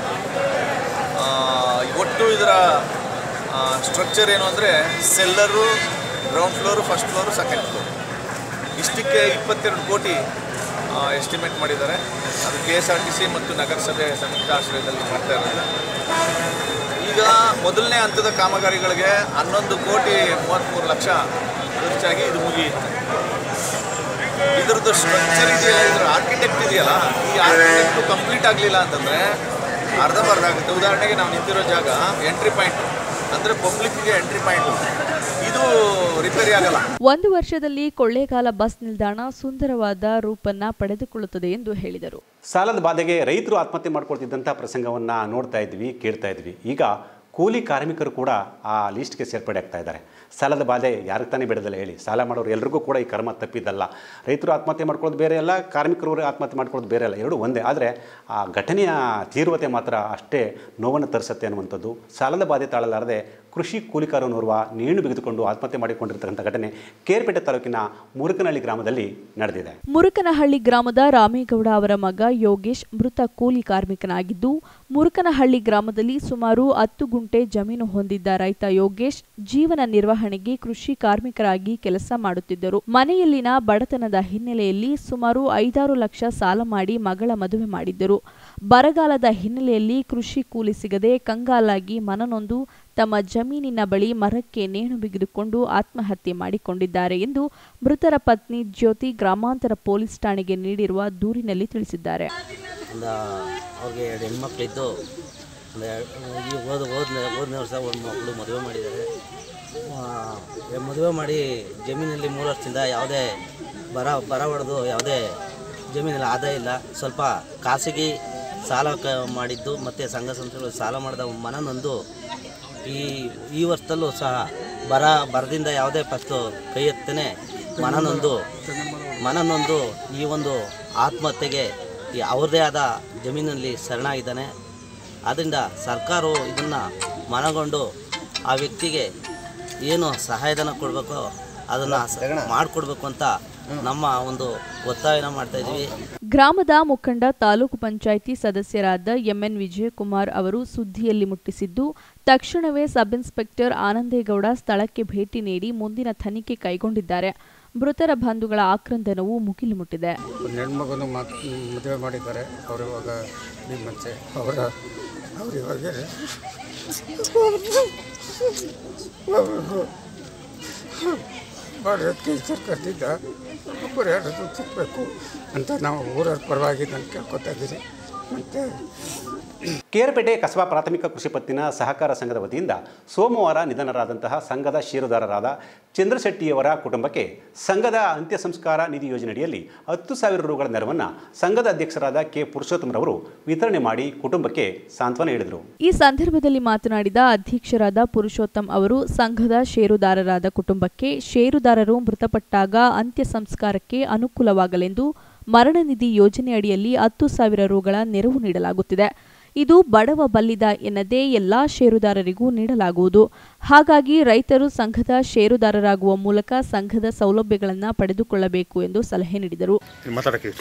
ಆ, ಒಟ್ಟು ಇದರ ಸ್ಟ್ರಕ್ಚರ್ ಏನು ಅಂದರೆ cellar ground floor first floor second floor ಇಷ್ಟಕ್ಕೆ ಇಪ್ಪತ್ತೆರಡು ಕೋಟಿ ಎಸ್ಟಿಮೇಟ್ ಮಾಡಿದ್ದಾರೆ ಅದು K S R T C ಮತ್ತು ನಗರಸಭೆ ಸಂಯುಕ್ತ ಆಶ್ರಯದಲ್ಲಿ ಮಾಡ್ತಾ ಇರೋದು ಈಗ ಮೊದಲನೇ ಹಂತದ ಕಾಮಗಾರಿಗಳಿಗೆ ಹನ್ನೊಂದು ಕೋಟಿ ಮೂವತ್ತ್ಮೂರು ಲಕ್ಷ ಖರ್ಚಾಗಿ ಇದು ಮುಗಿಯುತ್ತೆ ಇದ್ರದ್ದು ಸ್ಟ್ರಕ್ಚರ್ ಇದೆಯಲ್ಲ ಇದ್ರ ಆರ್ಕಿಟೆಕ್ಟ್ ಇದೆಯಲ್ಲ ಈ ಆರ್ಕಿಟೆಕ್ಟ್ ಕಂಪ್ಲೀಟ್ ಆಗಲಿಲ್ಲ ಅಂತಂದರೆ ಅರ್ಧಂಬರ್ಧ ಆಗುತ್ತೆ ಉದಾಹರಣೆಗೆ ನಾವು ನಿಂತಿರೋ ಜಾಗ ಎಂಟ್ರಿ ಪಾಯಿಂಟ್ ಅಂದರೆ ಪಬ್ಲಿಕ್ಗೆ ಎಂಟ್ರಿ ಪಾಯಿಂಟ್ ಇದು ರಿಪೇರಿ ಆಗಲ್ಲ ಒಂದು ವರ್ಷದಲ್ಲಿ ಕೊಳ್ಳೇಗಾಲ ಬಸ್ ನಿಲ್ದಾಣ ಸುಂದರವಾದ ರೂಪನ್ನ ಪಡೆದುಕೊಳ್ಳುತ್ತದೆ ಎಂದು ಹೇಳಿದರು ಸಾಲದ ಬಾಧೆಗೆ ರೈತರು ಆತ್ಮಹತ್ಯೆ ಮಾಡ್ಕೊಳ್ತಿದ್ದಂಥ ಪ್ರಸಂಗವನ್ನು ನೋಡ್ತಾ ಇದ್ವಿ ಕೇಳ್ತಾ ಇದ್ವಿ ಈಗ ಕೂಲಿ ಕಾರ್ಮಿಕರು ಕೂಡ ಆ ಲಿಸ್ಟ್ಗೆ ಸೇರ್ಪಡೆ ಆಗ್ತಾ ಇದ್ದಾರೆ ಸಾಲದ ಬಾಧೆ ಯಾರಿಗೆ ತಾನೇ ಬಿಡೋದಿಲ್ಲ ಹೇಳಿ ಸಾಲ ಮಾಡೋರು ಎಲ್ರಿಗೂ ಕೂಡ ಈ ಕರ್ಮ ತಪ್ಪಿದ್ದಲ್ಲ ರೈತರು ಆತ್ಮಹತ್ಯೆ ಮಾಡ್ಕೊಳ್ಳೋದು ಬೇರೆ ಅಲ್ಲ ಕಾರ್ಮಿಕರು ಆತ್ಮಹತ್ಯೆ ಮಾಡ್ಕೊಳ್ಳೋದು ಬೇರೆ ಅಲ್ಲ ಎರಡೂ ಒಂದೇ ಆದರೆ ಆ ಘಟನೆಯ ತೀವ್ರತೆ ಮಾತ್ರ ಅಷ್ಟೇ ನೋವನ್ನು ತರಿಸುತ್ತೆ ಅನ್ನುವಂಥದ್ದು ಸಾಲದ ಬಾಧೆ ತಾಳಲಾರದೆ ಕೃಷಿ ಕೂಲಿಕಾರನೋರ್ವ ನೇಣು ಬಿಗಿದುಕೊಂಡು ಆತ್ಮಹತ್ಯೆ ಮಾಡಿಕೊಂಡಿರ್ತಕ್ಕಂಥ ಘಟನೆ ಕೇರ್ಪೇಟೆ ತಾಲೂಕಿನ ಮುರುಕನಹಳ್ಳಿ ಗ್ರಾಮದಲ್ಲಿ ನಡೆದಿದೆ ಮುರುಕನಹಳ್ಳಿ ಗ್ರಾಮದ ರಾಮೇಗೌಡ ಅವರ ಮಗ ಯೋಗೇಶ್ ಮೃತ ಕೂಲಿ ಕಾರ್ಮಿಕನಾಗಿದ್ದು ಮುರುಕನಹಳ್ಳಿ ಗ್ರಾಮದಲ್ಲಿ ಸುಮಾರು ಹತ್ತು ಗುಂಟೆ ಜಮೀನು ಹೊಂದಿದ್ದ ರೈತ ಯೋಗೇಶ್ ಜೀವನ ನಿರ್ವಹಣೆಗೆ ಕೃಷಿ ಕಾರ್ಮಿಕರಾಗಿ ಕೆಲಸ ಮಾಡುತ್ತಿದ್ದರು ಮನೆಯಲ್ಲಿನ ಬಡತನದ ಹಿನ್ನೆಲೆಯಲ್ಲಿ ಸುಮಾರು ಐದಾರು ಲಕ್ಷ ಸಾಲ ಮಾಡಿ ಮಗಳ ಮದುವೆ ಮಾಡಿದ್ದರು ಬರಗಾಲದ ಹಿನ್ನೆಲೆಯಲ್ಲಿ ಕೃಷಿ ಕೂಲಿ ಸಿಗದೆ ಕಂಗಾಲಾಗಿ ಮನನೊಂದು ತಮ್ಮ ಜಮೀನಿನ ಬಳಿ ಮರಕ್ಕೆ ನೇಣು ಬಿಗಿದುಕೊಂಡು ಆತ್ಮಹತ್ಯೆ ಮಾಡಿಕೊಂಡಿದ್ದಾರೆ ಎಂದು ಮೃತರ ಪತ್ನಿ ಜ್ಯೋತಿ ಗ್ರಾಮಾಂತರ ಪೊಲೀಸ್ ಠಾಣೆಗೆ ನೀಡಿರುವ ದೂರಿನಲ್ಲಿ ತಿಳಿಸಿದ್ದಾರೆ ಒಂದು ಅವ್ರಿಗೆ ಎರಡು ಹೆಣ್ಮಕ್ಳಿದ್ದು ಒಂದು ಈ ಓದ್ ಓದ್ನೆ ಓದನೇ ವರ್ಷ ಒಂದು ಮಕ್ಕಳು ಮದುವೆ ಮಾಡಿದ್ದಾರೆ ಆ, ಮದುವೆ ಮಾಡಿ ಜಮೀನಲ್ಲಿ ಮೂರು ವರ್ಷದಿಂದ ಯಾವುದೇ ಬರ ಬರ ಹೊಡೆದು ಯಾವುದೇ ಜಮೀನಲ್ಲಿ ಆದಾಯ ಇಲ್ಲ ಸ್ವಲ್ಪ ಖಾಸಗಿ ಸಾಲ ಕ ಮಾಡಿದ್ದು ಮತ್ತು ಸಂಘ ಸಂಸ್ಥೆಗಳು ಸಾಲ ಮಾಡಿದ ಮನನೊಂದು ಈ ಈ ವರ್ಷದಲ್ಲೂ ಸಹ ಬರ ಬರದಿಂದ ಯಾವುದೇ ಫಸ್ಟು ಕೈ ಎತ್ತನೆ ಮನನೊಂದು ಮನನೊಂದು ಈ ಒಂದು ಆತ್ಮಹತ್ಯೆಗೆ ಈ ಅವ್ರದ್ದೇ ಆದ ಜಮೀನಲ್ಲಿ ಶರಣಾಗಿದ್ದಾನೆ ಆದ್ದರಿಂದ ಸರ್ಕಾರವು ಇದನ್ನು ಮನಗೊಂಡು ಆ ವ್ಯಕ್ತಿಗೆ ಏನು ಸಹಾಯಧನ ಕೊಡಬೇಕೋ ಅದನ್ನು ಮಾಡಿಕೊಡ್ಬೇಕು ಅಂತ ನಮ್ಮ ಒಂದು ಒತ್ತಾಯನ ಮಾಡ್ತಾ ಇದ್ದೀವಿ ಗ್ರಾಮದ ಮುಖಂಡ ತಾಲೂಕು ಪಂಚಾಯಿತಿ ಸದಸ್ಯರಾದ ಎಂಎನ್ ವಿಜಯಕುಮಾರ್ ಅವರು ಸುದ್ದಿಯಲ್ಲಿ ಮುಟ್ಟಿಸಿದ್ದು ತಕ್ಷಣವೇ ಸಬ್ ಇನ್ಸ್ಪೆಕ್ಟರ್ ಆನಂದೇಗೌಡ ಸ್ಥಳಕ್ಕೆ ಭೇಟಿ ನೀಡಿ ಮುಂದಿನ ತನಿಖೆ ಕೈಗೊಂಡಿದ್ದಾರೆ ಮೃತರ ಬಂಧುಗಳ ಆಕ್ರಂದನವು ಮುಗಿಲು ಮುಟ್ಟಿದೆ ಒಂದು ಹೆಣ್ಮಗನು ಮಾತು ಮದುವೆ ಮಾಡಿದ್ದಾರೆ ಅವರು ಇವಾಗ ನಿಮ್ಮಂತೆ ಅವರ ಅವ್ರು ಇವಾಗ ಅವ್ರಿಗೂ ಮಾಡೋದಕ್ಕೆ ಕರ್ತಿದ್ದ ಪರಿಹಾರ ಸಿಗಬೇಕು ಅಂತ ನಾವು ಊರವ್ರ ಪರವಾಗಿ ನಾನು ಕೇಳ್ಕೊತಾ ಇದ್ದೀನಿ ಮತ್ತು ಕೇರ್ಪೇಟೆ ಕಸಬಾ ಪ್ರಾಥಮಿಕ ಕೃಷಿ ಪತ್ತಿನ ಸಹಕಾರ ಸಂಘದ ವತಿಯಿಂದ ಸೋಮವಾರ ನಿಧನರಾದಂತಹ ಸಂಘದ ಷೇರುದಾರರಾದ ಚಂದ್ರಶೆಟ್ಟಿಯವರ ಕುಟುಂಬಕ್ಕೆ ಸಂಘದ ಅಂತ್ಯ ಸಂಸ್ಕಾರ ನಿಧಿ ಯೋಜನೆಯಡಿಯಲ್ಲಿ ಹತ್ತು ಸಾವಿರ ರೂಗಳ ನೆರವನ್ನು ಸಂಘದ ಅಧ್ಯಕ್ಷರಾದ ಕೆ ಪುರುಷೋತ್ತಮರವರು ವಿತರಣೆ ಮಾಡಿ ಕುಟುಂಬಕ್ಕೆ ಸಾಂತ್ವನ ಹೇಳಿದರು ಈ ಸಂದರ್ಭದಲ್ಲಿ ಮಾತನಾಡಿದ ಅಧ್ಯಕ್ಷರಾದ ಪುರುಷೋತ್ತಮ್ ಅವರು ಸಂಘದ ಷೇರುದಾರರಾದ ಕುಟುಂಬಕ್ಕೆ ಷೇರುದಾರರು ಮೃತಪಟ್ಟಾಗ ಅಂತ್ಯ ಸಂಸ್ಕಾರಕ್ಕೆ ಅನುಕೂಲವಾಗಲೆಂದು ಮರಣ ನಿಧಿ ಯೋಜನೆ ಅಡಿಯಲ್ಲಿ ಹತ್ತು ಸಾವಿರ ರೂಗಳ ನೆರವು ನೀಡಲಾಗುತ್ತಿದೆ ಇದು ಬಡವ ಬಲ್ಲಿದ ಎನ್ನದೇ ಎಲ್ಲಾ ಷೇರುದಾರರಿಗೂ ನೀಡಲಾಗುವುದು ಹಾಗಾಗಿ ರೈತರು ಸಂಘದ ಷೇರುದಾರರಾಗುವ ಮೂಲಕ ಸಂಘದ ಸೌಲಭ್ಯಗಳನ್ನು ಪಡೆದುಕೊಳ್ಳಬೇಕು ಎಂದು ಸಲಹೆ ನೀಡಿದರು ಮಾತಾಡೋಕ್ಕೆ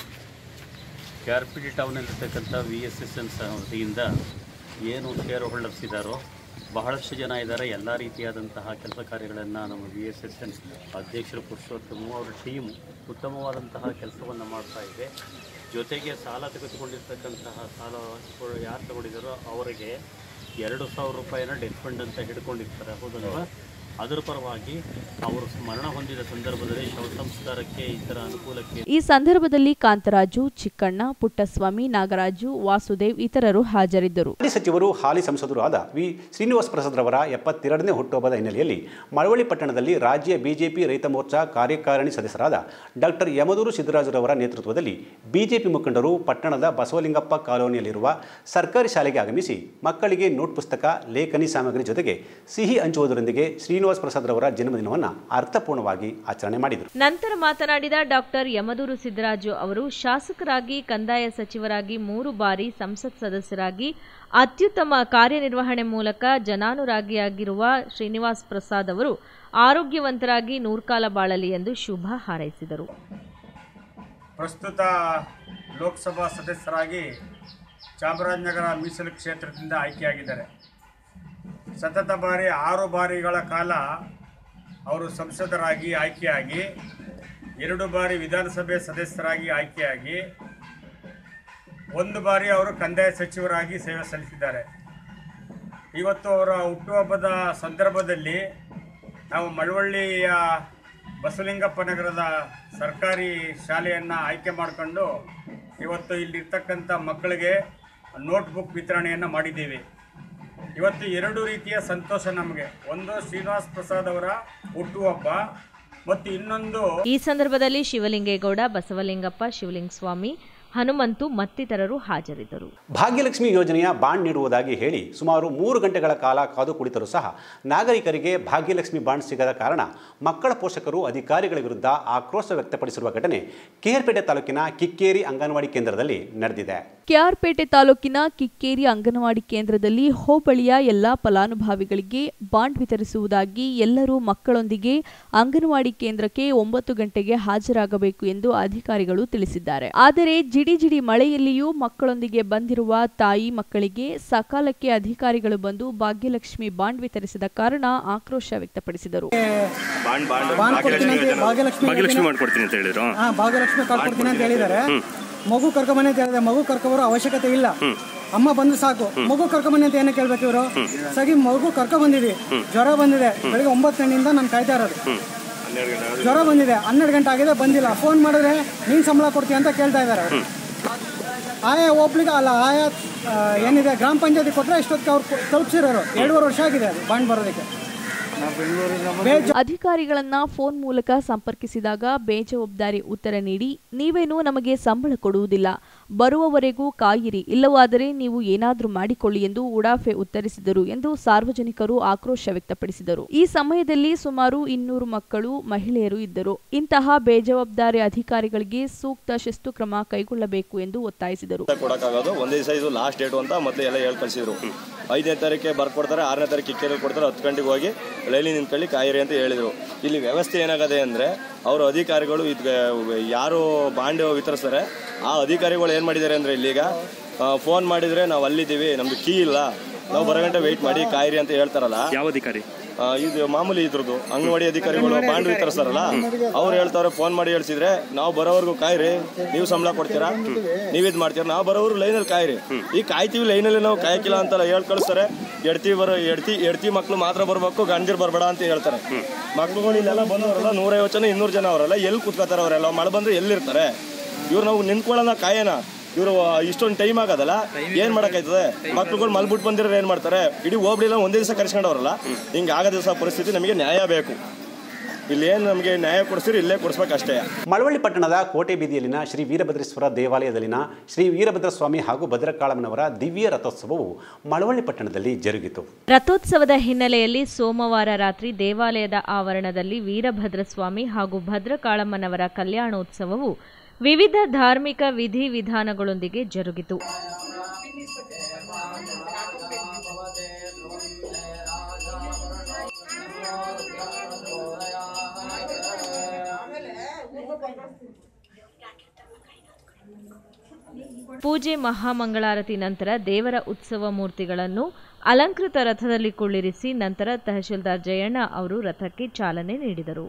ಕೆ ಆರ್ ಪಿ ಡಿ ಟೌನಲ್ಲಿರ್ತಕ್ಕಂಥ ವಿ ಎಸ್ ಎಸ್ ಎನ್ ವತಿಯಿಂದ ಏನು ಶೇರ್ ಹೋಲ್ಡರ್ಸ್ ಇದ್ದಾರೋ ಬಹಳಷ್ಟು ಜನ ಇದ್ದಾರೆ ಎಲ್ಲ ರೀತಿಯಾದಂತಹ ಕೆಲಸ ಕಾರ್ಯಗಳನ್ನು ನಮ್ಮ ವಿ ಎಸ್ ಎಸ್ ಎನ್ ಅಧ್ಯಕ್ಷರು ಪುರುಷೋತ್ತಮ ಅವರ ಟೀಮು ಉತ್ತಮವಾದಂತಹ ಕೆಲಸವನ್ನು ಮಾಡ್ತಾ ಇದೆ ಜೊತೆಗೆ ಸಾಲ ತೆಗೆದುಕೊಂಡಿರ್ತಕ್ಕಂತಹ ಸಾಲ ಯಾರು ತಗೊಂಡಿದ್ದಾರೋ ಅವರಿಗೆ ಎರಡು ಸಾವಿರ ರೂಪಾಯಿನ ಡೆತ್ ಫಂಡ್ ಅಂತ ಹಿಡ್ಕೊಂಡಿರ್ತಾರೆ ಹೌದಲ್ವಾ ಅದರ ಪರವಾಗಿ ಅವರು ಮರಣ ಹೊಂದಿದ ಸಂದರ್ಭದಲ್ಲಿ ಶವ ಸಂಸ್ಕಾರಕ್ಕೆ ಈ ಥರ ಅನುಕೂಲಕ್ಕೆ ಈ ಸಂದರ್ಭದಲ್ಲಿ ಕಾಂತರಾಜು ಚಿಕ್ಕಣ್ಣ ಪುಟ್ಟಸ್ವಾಮಿ ನಾಗರಾಜು ವಾಸುದೇವ್ ಇತರರು ಹಾಜರಿದ್ದರು ಮಾಜಿ ಸಚಿವರು ಹಾಲಿ ಸಂಸದರು ಆದ ವಿ ಶ್ರೀನಿವಾಸ ಪ್ರಸಾದ್ರವರ ಎಪ್ಪತ್ತೆರಡನೇ ಹುಟ್ಟುಹಬ್ಬದ ಹಿನ್ನೆಲೆಯಲ್ಲಿ ಮಳವಳ್ಳಿ ಪಟ್ಟಣದಲ್ಲಿ ರಾಜ್ಯ ಬಿಜೆಪಿ ರೈತ ಮೋರ್ಚಾ ಕಾರ್ಯಕಾರಿಣಿ ಸದಸ್ಯರಾದ ಡಾಕ್ಟರ್ ಯಮದೂರು ಸಿದ್ದರಾಜುರವರ ನೇತೃತ್ವದಲ್ಲಿ ಬಿಜೆಪಿ ಮುಖಂಡರು ಪಟ್ಟಣದ ಬಸವಲಿಂಗಪ್ಪ ಕಾಲೋನಿಯಲ್ಲಿರುವ ಸರ್ಕಾರಿ ಶಾಲೆಗೆ ಆಗಮಿಸಿ ಮಕ್ಕಳಿಗೆ ನೋಟ್ ಪುಸ್ತಕ ಲೇಖನಿ ಸಾಮಗ್ರಿ ಜೊತೆಗೆ ಸಿಹಿ ಹಂಚುವುದರೊಂದಿಗೆ ಶ್ರೀನಿವಾಸ ಪ್ರಸಾದ್ರವರ ಜನ್ಮದಿನವನ್ನು ಅರ್ಥಪೂರ್ಣವಾಗಿ ಆಚರಣೆ ಮಾಡಿದರು ನಂತರ ಮಾತನಾಡಿದ ಡಾಕ್ಟರ್ ಯಮದೂರು ಸಿದ್ದರಾಜು ಅವರು ಶಾಸಕರಾಗಿ ಕಂದಾಯ ಸಚಿವರಾಗಿ ಮೂರು ಬಾರಿ ಸಂಸತ್ ಸದಸ್ಯರಾಗಿ ಅತ್ಯುತ್ತಮ ಕಾರ್ಯನಿರ್ವಹಣೆ ಮೂಲಕ ಜನಾನುರಾಗಿಯಾಗಿರುವ ಶ್ರೀನಿವಾಸ್ ಪ್ರಸಾದ್ ಅವರು ಆರೋಗ್ಯವಂತರಾಗಿ ನೂರ್ಕಾಲ ಬಾಳಲಿ ಎಂದು ಶುಭ ಹಾರೈಸಿದರು ಪ್ರಸ್ತುತ ಲೋಕಸಭಾ ಸದಸ್ಯರಾಗಿ ಚಾಮರಾಜನಗರ ಮೀಸಲು ಕ್ಷೇತ್ರದಿಂದ ಆಯ್ಕೆಯಾಗಿದ್ದಾರೆ ಸತತ ಬಾರಿ ಆರು ಬಾರಿಗಳ ಕಾಲ ಅವರು ಸಂಸದರಾಗಿ ಆಯ್ಕೆಯಾಗಿ ಎರಡು ಬಾರಿ ವಿಧಾನಸಭೆ ಸದಸ್ಯರಾಗಿ ಆಯ್ಕೆಯಾಗಿ ಒಂದು ಬಾರಿ ಅವರು ಕಂದಾಯ ಸಚಿವರಾಗಿ ಸೇವೆ ಸಲ್ಲಿಸಿದ್ದಾರೆ ಇವತ್ತು ಅವರ ಹುಟ್ಟುಹಬ್ಬದ ಸಂದರ್ಭದಲ್ಲಿ ನಾವು ಮಳವಳ್ಳಿಯ ಬಸವಲಿಂಗಪ್ಪ ನಗರದ ಸರ್ಕಾರಿ ಶಾಲೆಯನ್ನು ಆಯ್ಕೆ ಮಾಡಿಕೊಂಡು ಇವತ್ತು ಇಲ್ಲಿರ್ತಕ್ಕಂಥ ಮಕ್ಕಳಿಗೆ ನೋಟ್ಬುಕ್ ವಿತರಣೆಯನ್ನು ಮಾಡಿದ್ದೀವಿ ಇವತ್ತು ಎರಡು ರೀತಿಯ ಸಂತೋಷ ನಮಗೆ ಒಂದು ಶ್ರೀನಿವಾಸ್ ಪ್ರಸಾದ್ ಅವರ ಹುಟ್ಟುಹಬ್ಬ ಮತ್ತು ಇನ್ನೊಂದು ಈ ಸಂದರ್ಭದಲ್ಲಿ ಶಿವಲಿಂಗೇಗೌಡ ಬಸವಲಿಂಗಪ್ಪ ಶಿವಲಿಂಗ ಸ್ವಾಮಿ ಹನುಮಂತು ಮತ್ತಿತರರು ಹಾಜರಿದ್ದರು ಭಾಗ್ಯಲಕ್ಷ್ಮಿ ಯೋಜನೆಯ ಬಾಂಡ್ ನೀಡುವುದಾಗಿ ಹೇಳಿ ಸುಮಾರು ಮೂರು ಗಂಟೆಗಳ ಕಾಲ ಕಾದು ಕುಳಿತರೂ ಸಹ ನಾಗರಿಕರಿಗೆ ಭಾಗ್ಯಲಕ್ಷ್ಮಿ ಬಾಂಡ್ ಸಿಗದ ಕಾರಣ ಮಕ್ಕಳ ಪೋಷಕರು ಅಧಿಕಾರಿಗಳ ವಿರುದ್ಧ ಆಕ್ರೋಶ ವ್ಯಕ್ತಪಡಿಸಿರುವ ಘಟನೆ ಕೇರ್ಪೇಟೆ ತಾಲೂಕಿನ ಕಿಕ್ಕೇರಿ ಅಂಗನವಾಡಿ ಕೇಂದ್ರದಲ್ಲಿ ನಡೆದಿದೆ ಕೆಆರ್ಪೇಟೆ ತಾಲೂಕಿನ ಕಿಕ್ಕೇರಿ ಅಂಗನವಾಡಿ ಕೇಂದ್ರದಲ್ಲಿ ಹೋಬಳಿಯ ಎಲ್ಲಾ ಫಲಾನುಭವಿಗಳಿಗೆ ಬಾಂಡ್ ವಿತರಿಸುವುದಾಗಿ ಎಲ್ಲರೂ ಮಕ್ಕಳೊಂದಿಗೆ ಅಂಗನವಾಡಿ ಕೇಂದ್ರಕ್ಕೆ ಒಂಬತ್ತು ಗಂಟೆಗೆ ಹಾಜರಾಗಬೇಕು ಎಂದು ಅಧಿಕಾರಿಗಳು ತಿಳಿಸಿದ್ದಾರೆ ಆದರೆ ಜಿಡಿ ಜಿಡಿ ಮಳೆಯಲ್ಲಿಯೂ ಮಕ್ಕಳೊಂದಿಗೆ ಬಂದಿರುವ ತಾಯಿ ಮಕ್ಕಳಿಗೆ ಸಕಾಲಕ್ಕೆ ಅಧಿಕಾರಿಗಳು ಬಂದು ಭಾಗ್ಯಲಕ್ಷ್ಮಿ ಬಾಂಡ್ ವಿತರಿಸಿದ ಕಾರಣ ಆಕ್ರೋಶ ವ್ಯಕ್ತಪಡಿಸಿದರು ಬಾಂಡ್ ಬಾಂಡ್ ಬಾಂಡ್ ಕೊಡ್ತೀನಿ ಅಂತ ಭಾಗ್ಯಲಕ್ಷ್ಮಿ ಭಾಗ್ಯಲಕ್ಷ್ಮಿ ಮಾಡ್ಕೊಡ್ತೀನಿ ಅಂತ ಹೇಳಿದ್ರು ಹಾ ಭಾಗ್ಯಲಕ್ಷ್ಮಿ ಕೊಡ್ತೀನಿ ಅಂತ ಹೇಳಿದ್ದಾರೆ ಮಗು ಕರ್ಕೊಂಬನ್ನಿ ಅಂತ ಹೇಳಿದ್ರೆ ಮಗು ಕರ್ಕೊಬರೋ ಅವಶ್ಯಕತೆ ಇಲ್ಲ ಅಮ್ಮ ಬಂದು ಸಾಕು ಮಗು ಕರ್ಕೊಂಬನ್ನಿ ಅಂತ ಏನಕ್ಕೆ ಕೇಳ್ಬೇಕು ಇವರು ಸಗಿ ಮಗು ಕರ್ಕೊಂಡ್ ಬಂದಿದ್ವಿ ಜ್ವರ ಬಂದಿದೆ ಬೆಳಿಗ್ಗೆ ಒಂಬತ್ತು ಗಂಟೆಯಿಂದ ನಾನು ಕಾಯ್ತಾ ಇರೋದು ಹನ್ನೆರಡು ಗಂಟೆ ಜ್ವರ ಬಂದಿದೆ ಹನ್ನೆರಡು ಗಂಟೆ ಆಗಿದೆ ಬಂದಿಲ್ಲ ಫೋನ್ ಮಾಡಿದ್ರೆ ನೀನ್ ಸಂಬಳ ಕೊಡ್ತೀಯ ಅಂತ ಕೇಳ್ತಾ ಇದ್ದಾರೆ ಅವ್ರು. ಆಯಾ ಒಬ್ಳಿಗೆ ಅಲ್ಲ ಆಯಾ ಆ, ಏನಿದೆ ಗ್ರಾಮ ಪಂಚಾಯತಿ ಕೊಟ್ಟರೆ ಇಷ್ಟೊತ್ತಿಗೆ ಅವ್ರು ತಲುಪಿಸಿರೋರು ಎರಡೂವರೆ ವರ್ಷ ಆಗಿದೆ ಅದು ಬಾಂಡ್ ಬರೋದಕ್ಕೆ ಬೇಜ ಅಧಿಕಾರಿಗಳನ್ನ ಫೋನ್ ಮೂಲಕ ಸಂಪರ್ಕಿಸಿದಾಗ ಬೇಜವಾಬ್ದಾರಿ ಉತ್ತರ ನೀಡಿ ನೀವೇನು ನಮಗೆ ಸಂಬಳ ಕೊಡುವುದಿಲ್ಲ ಬರುವವರೆಗೂ ಕಾಯಿರಿ ಇಲ್ಲವಾದರೆ ನೀವು ಏನಾದರೂ ಮಾಡಿಕೊಳ್ಳಿ ಎಂದು ಉಡಾಫೆ ಉತ್ತರಿಸಿದರು ಎಂದು ಸಾರ್ವಜನಿಕರು ಆಕ್ರೋಶ ವ್ಯಕ್ತಪಡಿಸಿದರು ಈ ಸಮಯದಲ್ಲಿ ಸುಮಾರು ಇನ್ನೂರು ಮಕ್ಕಳು ಮಹಿಳೆಯರು ಇದ್ದರು ಇಂತಹ ಬೇಜವಾಬ್ದಾರಿ ಅಧಿಕಾರಿಗಳಿಗೆ ಸೂಕ್ತ ಶಿಸ್ತು ಕ್ರಮ ಕೈಗೊಳ್ಳಬೇಕು ಎಂದು ಒತ್ತಾಯಿಸಿದರು ಕೊಡಕ್ಕಾಗೋದು ಒಂದೇ ದಿವಸ ಇದು ಲಾಸ್ಟ್ ಡೇಟು ಅಂತ ಮೊದಲು ಎಲ್ಲ ಹೇಳಿ ಕಳಿಸಿದ್ರು ಐದನೇ ತಾರೀಕಿಗೆ ಬರ್ಕೊಡ್ತಾರೆ ಆರನೇ ತಾರೀಕು ಕಿಕ್ಕೇರಿ ಕೊಡ್ತಾರೆ ಹತ್ತು ಗಂಟೆಗೆ ಹೋಗಿ ಲೈಲಿ ನಿಂತ್ಕೊಳ್ಳಿ ಕಾಯಿರಿ ಅಂತ ಹೇಳಿದರು ಇಲ್ಲಿ ವ್ಯವಸ್ಥೆ ಏನಾಗದೆ ಅಂದರೆ ಅವರು ಅಧಿಕಾರಿಗಳು ಇದು ಯಾರು ಬಾಂಡ್ ವಿತರಿಸ್ತಾರೆ ಆ ಅಧಿಕಾರಿಗಳು ಏನು ಮಾಡಿದ್ದಾರೆ ಅಂದರೆ ಇಲ್ಲೀಗ ಫೋನ್ ಮಾಡಿದರೆ ನಾವು ಅಲ್ಲಿದ್ದೀವಿ ನಮ್ದು ಕೀ ಇಲ್ಲ ನಾವು ಬರೋ ಗಂಟೆ ವೆಯ್ಟ್ ಮಾಡಿ ಕಾಯಿರಿ ಅಂತ ಹೇಳ್ತಾರಲ್ಲ ಯಾವ ಅಧಿಕಾರಿ ಆ, ಇದು ಮಾಮೂಲಿ ಇದ್ರದ್ದು ಅಂಗನವಾಡಿ ಅಧಿಕಾರಿಗಳು ಬಾಂಡ್ ವಿತರಿಸ್ತಾರಲ್ಲ ಅವ್ರು ಹೇಳ್ತಾರೆ ಫೋನ್ ಮಾಡಿ ಹೇಳ್ಸಿದ್ರೆ ನಾವು ಬರೋವರೆಗೂ ಕಾಯ್ರಿ ನೀವು ಸಂಬಳ ಕೊಡ್ತೀರಾ ನೀವ್ ಇದ್ ಮಾಡ್ತೀರಾ ನಾವು ಬರೋವ್ರು ಲೈನಲ್ಲಿ ಕಾಯ್ರಿ ಈ ಕಾಯ್ತೀವಿ ಲೈನಲ್ಲಿ ನಾವು ಕಾಯಕಿಲ್ಲ ಅಂತ ಹೇಳ್ ಕಳಿಸ್ತಾರೆ ಎಡ್ತಿ ಬರೋ ಎಡ್ತಿ ಎಡ್ತಿ ಮಕ್ಳು ಮಾತ್ರ ಬರ್ಬೇಕು ಗಂಜಿರ್ ಬರಬೇಡ ಅಂತ ಹೇಳ್ತಾರೆ ಮಕ್ಳುಗಳು ಇಲ್ಲೆಲ್ಲ ಬಂದವರಲ್ಲ ನೂರೈವತ್ತು ಜನ ಇನ್ನೂರು ಜನ ಅವರಲ್ಲ ಎಲ್ಲಿ ಕುತ್ಕೋತಾರೆ ಅವರೆಲ್ಲ ಮಳೆ ಬಂದ್ರೆ ಎಲ್ಲಿರ್ತಾರೆ ಇವ್ರು ನಾವು ನಿಂತ್ಕೊಳ್ಳೋಣ ಕಾಯನ ಇವರು ಇಷ್ಟೊಂದು ಟೈಮ್ ಆಗೋದಲ್ಲ ಏನ್ ಮಾಡಕ್ಕಾಯ್ತದೆ ಮಕ್ಳುಗಳು ಮಲ್ಬಿಟ್ಟು ಬಂದಿರೋ ಏನ್ ಮಾಡ್ತಾರೆ ಇಡೀ ಹೋಬಳಿಲ್ಲ ಒಂದೇ ದಿವಸ ಕರ್ಸ್ಕೊಂಡವ್ರಲ್ಲ ಹಿಂಗೆ ಆಗೋ ದಿವಸ ಪರಿಸ್ಥಿತಿ ನಮಗೆ ನ್ಯಾಯ ಬೇಕು ಇಲ್ಲಿ ಏನು ನಮಗೆ ನ್ಯಾಯ ಕೊಡಿಸಿರಿ ಇಲ್ಲೇ ಕೊಡಿಸ್ಬೇಕಷ್ಟೇ ಮಳವಳ್ಳಿ ಪಟ್ಟಣದ ಕೋಟೆ ಬೀದಿಯಲ್ಲಿನ ಶ್ರೀ ವೀರಭದ್ರೇಶ್ವರ ದೇವಾಲಯದಲ್ಲಿನ ಶ್ರೀ ವೀರಭದ್ರ ಸ್ವಾಮಿ ಹಾಗೂ ಭದ್ರಕಾಳಮ್ಮನವರ ದಿವ್ಯ ರಥೋತ್ಸವವು ಮಳವಳ್ಳಿ ಪಟ್ಟಣದಲ್ಲಿ ಜರುಗಿತು ರಥೋತ್ಸವದ ಹಿನ್ನೆಲೆಯಲ್ಲಿ ಸೋಮವಾರ ರಾತ್ರಿ ದೇವಾಲಯದ ಆವರಣದಲ್ಲಿ ವೀರಭದ್ರ ಸ್ವಾಮಿ ಹಾಗೂ ಭದ್ರಕಾಳಮ್ಮನವರ ಕಲ್ಯಾಣೋತ್ಸವವು ವಿವಿಧ ಧಾರ್ಮಿಕ ವಿಧಿ ವಿಧಾನಗಳೊಂದಿಗೆ ಜರುಗಿತು ಪೂಜೆ ಮಹಾಮಂಗಳಾರತಿ ನಂತರ ದೇವರ ಉತ್ಸವ ಮೂರ್ತಿಗಳನ್ನು ಅಲಂಕೃತ ರಥದಲ್ಲಿ ಕುಳ್ಳಿರಿಸಿ ನಂತರ ತಹಶೀಲ್ದಾರ್ ಜಯಣ್ಣ ಅವರು ರಥಕ್ಕೆ ಚಾಲನೆ ನೀಡಿದರು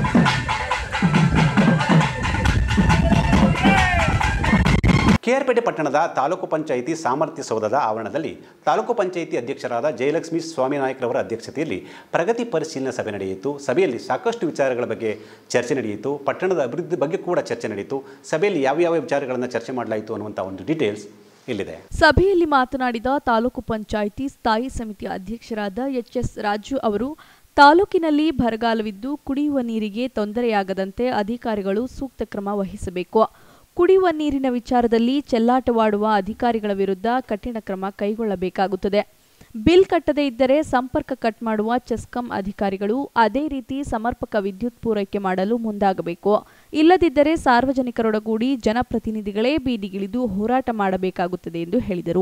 ಕೆಆರ್ಪೇಟೆ ಪಟ್ಟಣದ ತಾಲೂಕು ಪಂಚಾಯಿತಿ ಸಾಮರ್ಥ್ಯ ಸೌಧದ ಆವರಣದಲ್ಲಿ ತಾಲೂಕು ಪಂಚಾಯಿತಿ ಅಧ್ಯಕ್ಷರಾದ ಜಯಲಕ್ಷ್ಮಿ ಸ್ವಾಮಿನಾಯಕರವರ ಅಧ್ಯಕ್ಷತೆಯಲ್ಲಿ ಪ್ರಗತಿ ಪರಿಶೀಲನಾ ಸಭೆ ನಡೆಯಿತು ಸಭೆಯಲ್ಲಿ ಸಾಕಷ್ಟು ವಿಚಾರಗಳ ಬಗ್ಗೆ ಚರ್ಚೆ ನಡೆಯಿತು ಪಟ್ಟಣದ ಅಭಿವೃದ್ಧಿ ಬಗ್ಗೆ ಕೂಡ ಚರ್ಚೆ ನಡೆಯಿತು ಸಭೆಯಲ್ಲಿ ಯಾವ ಯಾವ ವಿಚಾರಗಳನ್ನು ಚರ್ಚೆ ಮಾಡಲಾಯಿತು ಅನ್ನುವಂಥ ಒಂದು ಡೀಟೇಲ್ಸ್ ಇಲ್ಲಿದೆ ಸಭೆಯಲ್ಲಿ ಮಾತನಾಡಿದ ತಾಲೂಕು ಪಂಚಾಯಿತಿ ಸ್ಥಾಯಿ ಸಮಿತಿ ಅಧ್ಯಕ್ಷರಾದ ಎಚ್ ಎಸ್ ರಾಜು ಅವರು ತಾಲೂಕಿನಲ್ಲಿ ಬರಗಾಲವಿದ್ದು ಕುಡಿಯುವ ನೀರಿಗೆ ತೊಂದರೆಯಾಗದಂತೆ ಅಧಿಕಾರಿಗಳು ಸೂಕ್ತ ಕ್ರಮ ವಹಿಸಬೇಕು ಕುಡಿಯುವ ನೀರಿನ ವಿಚಾರದಲ್ಲಿ ಚೆಲ್ಲಾಟವಾಡುವ ಅಧಿಕಾರಿಗಳ ವಿರುದ್ಧ ಕಠಿಣ ಕ್ರಮ ಕೈಗೊಳ್ಳಬೇಕಾಗುತ್ತದೆ ಬಿಲ್ ಕಟ್ಟದೇ ಇದ್ದರೆ ಸಂಪರ್ಕ ಕಟ್ ಮಾಡುವ ಚೆಸ್ಕಾಂ ಅಧಿಕಾರಿಗಳು ಅದೇ ರೀತಿ ಸಮರ್ಪಕ ವಿದ್ಯುತ್ ಪೂರೈಕೆ ಮಾಡಲು ಮುಂದಾಗಬೇಕು ಇಲ್ಲದಿದ್ದರೆ ಸಾರ್ವಜನಿಕರೊಡಗೂಡಿ ಜನಪ್ರತಿನಿಧಿಗಳೇ ಬೀದಿಗಿಳಿದು ಹೋರಾಟ ಮಾಡಬೇಕಾಗುತ್ತದೆ ಎಂದು ಹೇಳಿದರು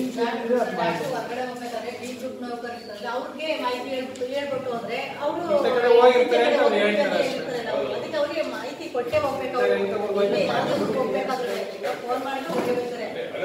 ಅವ್ರಿಗೆ ಮಾಹಿತಿ ಹೇಳ್ಬಿಟ್ಟು ಹೇಳ್ಬಿಟ್ಟು ಅಂದ್ರೆ ಅವರು ಇಂಥ ಕಡೆ ಹೋಗಿರ್ತಾರೆ ಅಂತ ಅವ್ರು ಹೇಳ್ತಾರೆ ಅದಕ್ಕೆ ಅವ್ರಿಗೆ ಮಾಹಿತಿ ಕೊಟ್ಟೆ ಹೋಗ್ಬೇಕು ಅವ್ರು ಇಲ್ಲಿ ಯಾವ್ದೋ ಹೋಗ್ಬೇಕಾದ್ರೆ ಫೋನ್ ಮಾಡಿ ಹೋಗಿರ್ತಾರೆ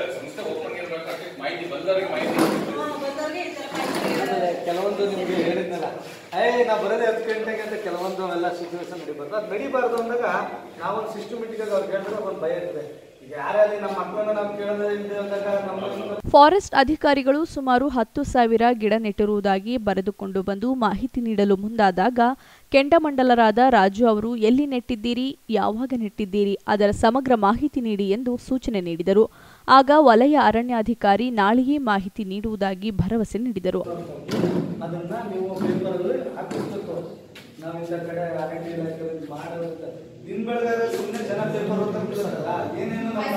ಕೆಲವೊಂದು ನಿಮಗೆ ಹೇಳಿದ್ನಲ್ಲ ಏ ನಾ ಬರೋದೇ ಹತ್ತು ಗಂಟೆಗೆ ಅಂತ ಕೆಲವೊಂದು ಎಲ್ಲ ಸಿಚುವೇಶನ್ ನಡಿಬಾರ್ದು ಅದು ನಡಿಬಾರ್ದು ಅಂದಾಗ ನಾವೊಂದು ಸಿಸ್ಟಮೆಟಿಕ್ ಆಗಿ ಅವ್ರು ಕೇಳಿದ್ರೆ ಒಂದು ಭಯ ಇರ್ತದೆ ಈಗ ಯಾರೇ ಅಲ್ಲಿ ನಮ್ಮ ಮಕ್ಕಳನ್ನ ನಾವು ಕೇಳೋದೇ ಇಲ್ಲದೆ ಅಂದಾಗ ನಮ್ಮ ಫಾರೆಸ್ಟ್ ಅಧಿಕಾರಿಗಳು ಸುಮಾರು ಹತ್ತು ಸಾವಿರ ಗಿಡ ನೆಟ್ಟಿರುವುದಾಗಿ ಬರೆದುಕೊಂಡು ಬಂದು ಮಾಹಿತಿ ನೀಡಲು ಮುಂದಾದಾಗ ಕೆಂಡಮಂಡಲರಾದ ರಾಜು ಅವರು ಎಲ್ಲಿ ನೆಟ್ಟಿದ್ದೀರಿ ಯಾವಾಗ ನೆಟ್ಟಿದ್ದೀರಿ ಅದರ ಸಮಗ್ರ ಮಾಹಿತಿ ನೀಡಿ ಎಂದು ಸೂಚನೆ ನೀಡಿದರು ಆಗ ವಲಯ ಅರಣ್ಯಾಧಿಕಾರಿ ನಾಳೆಯೇ ಮಾಹಿತಿ ನೀಡುವುದಾಗಿ ಭರವಸೆ ನೀಡಿದರು ಅದನ್ನ ನೀವು ಪೇಪರಲ್ಲಿ ಹಾಕಿಸ್ಬೇಕು ನಾವು ಇಂಥ ಕಡೆ ಅರಣ್ಯ ಇಲಾಖೆ ಮಾಡೋದು ಅಂತ. ದಿನ ಬೆಳಗಾದ್ರೆ ಸುಮ್ಮನೆ ಜನ ಪೇಪರ್ ಓದ್ತಾ ಬಿಡ್ತಾರಲ್ಲ ಏನೇನು ನಾವು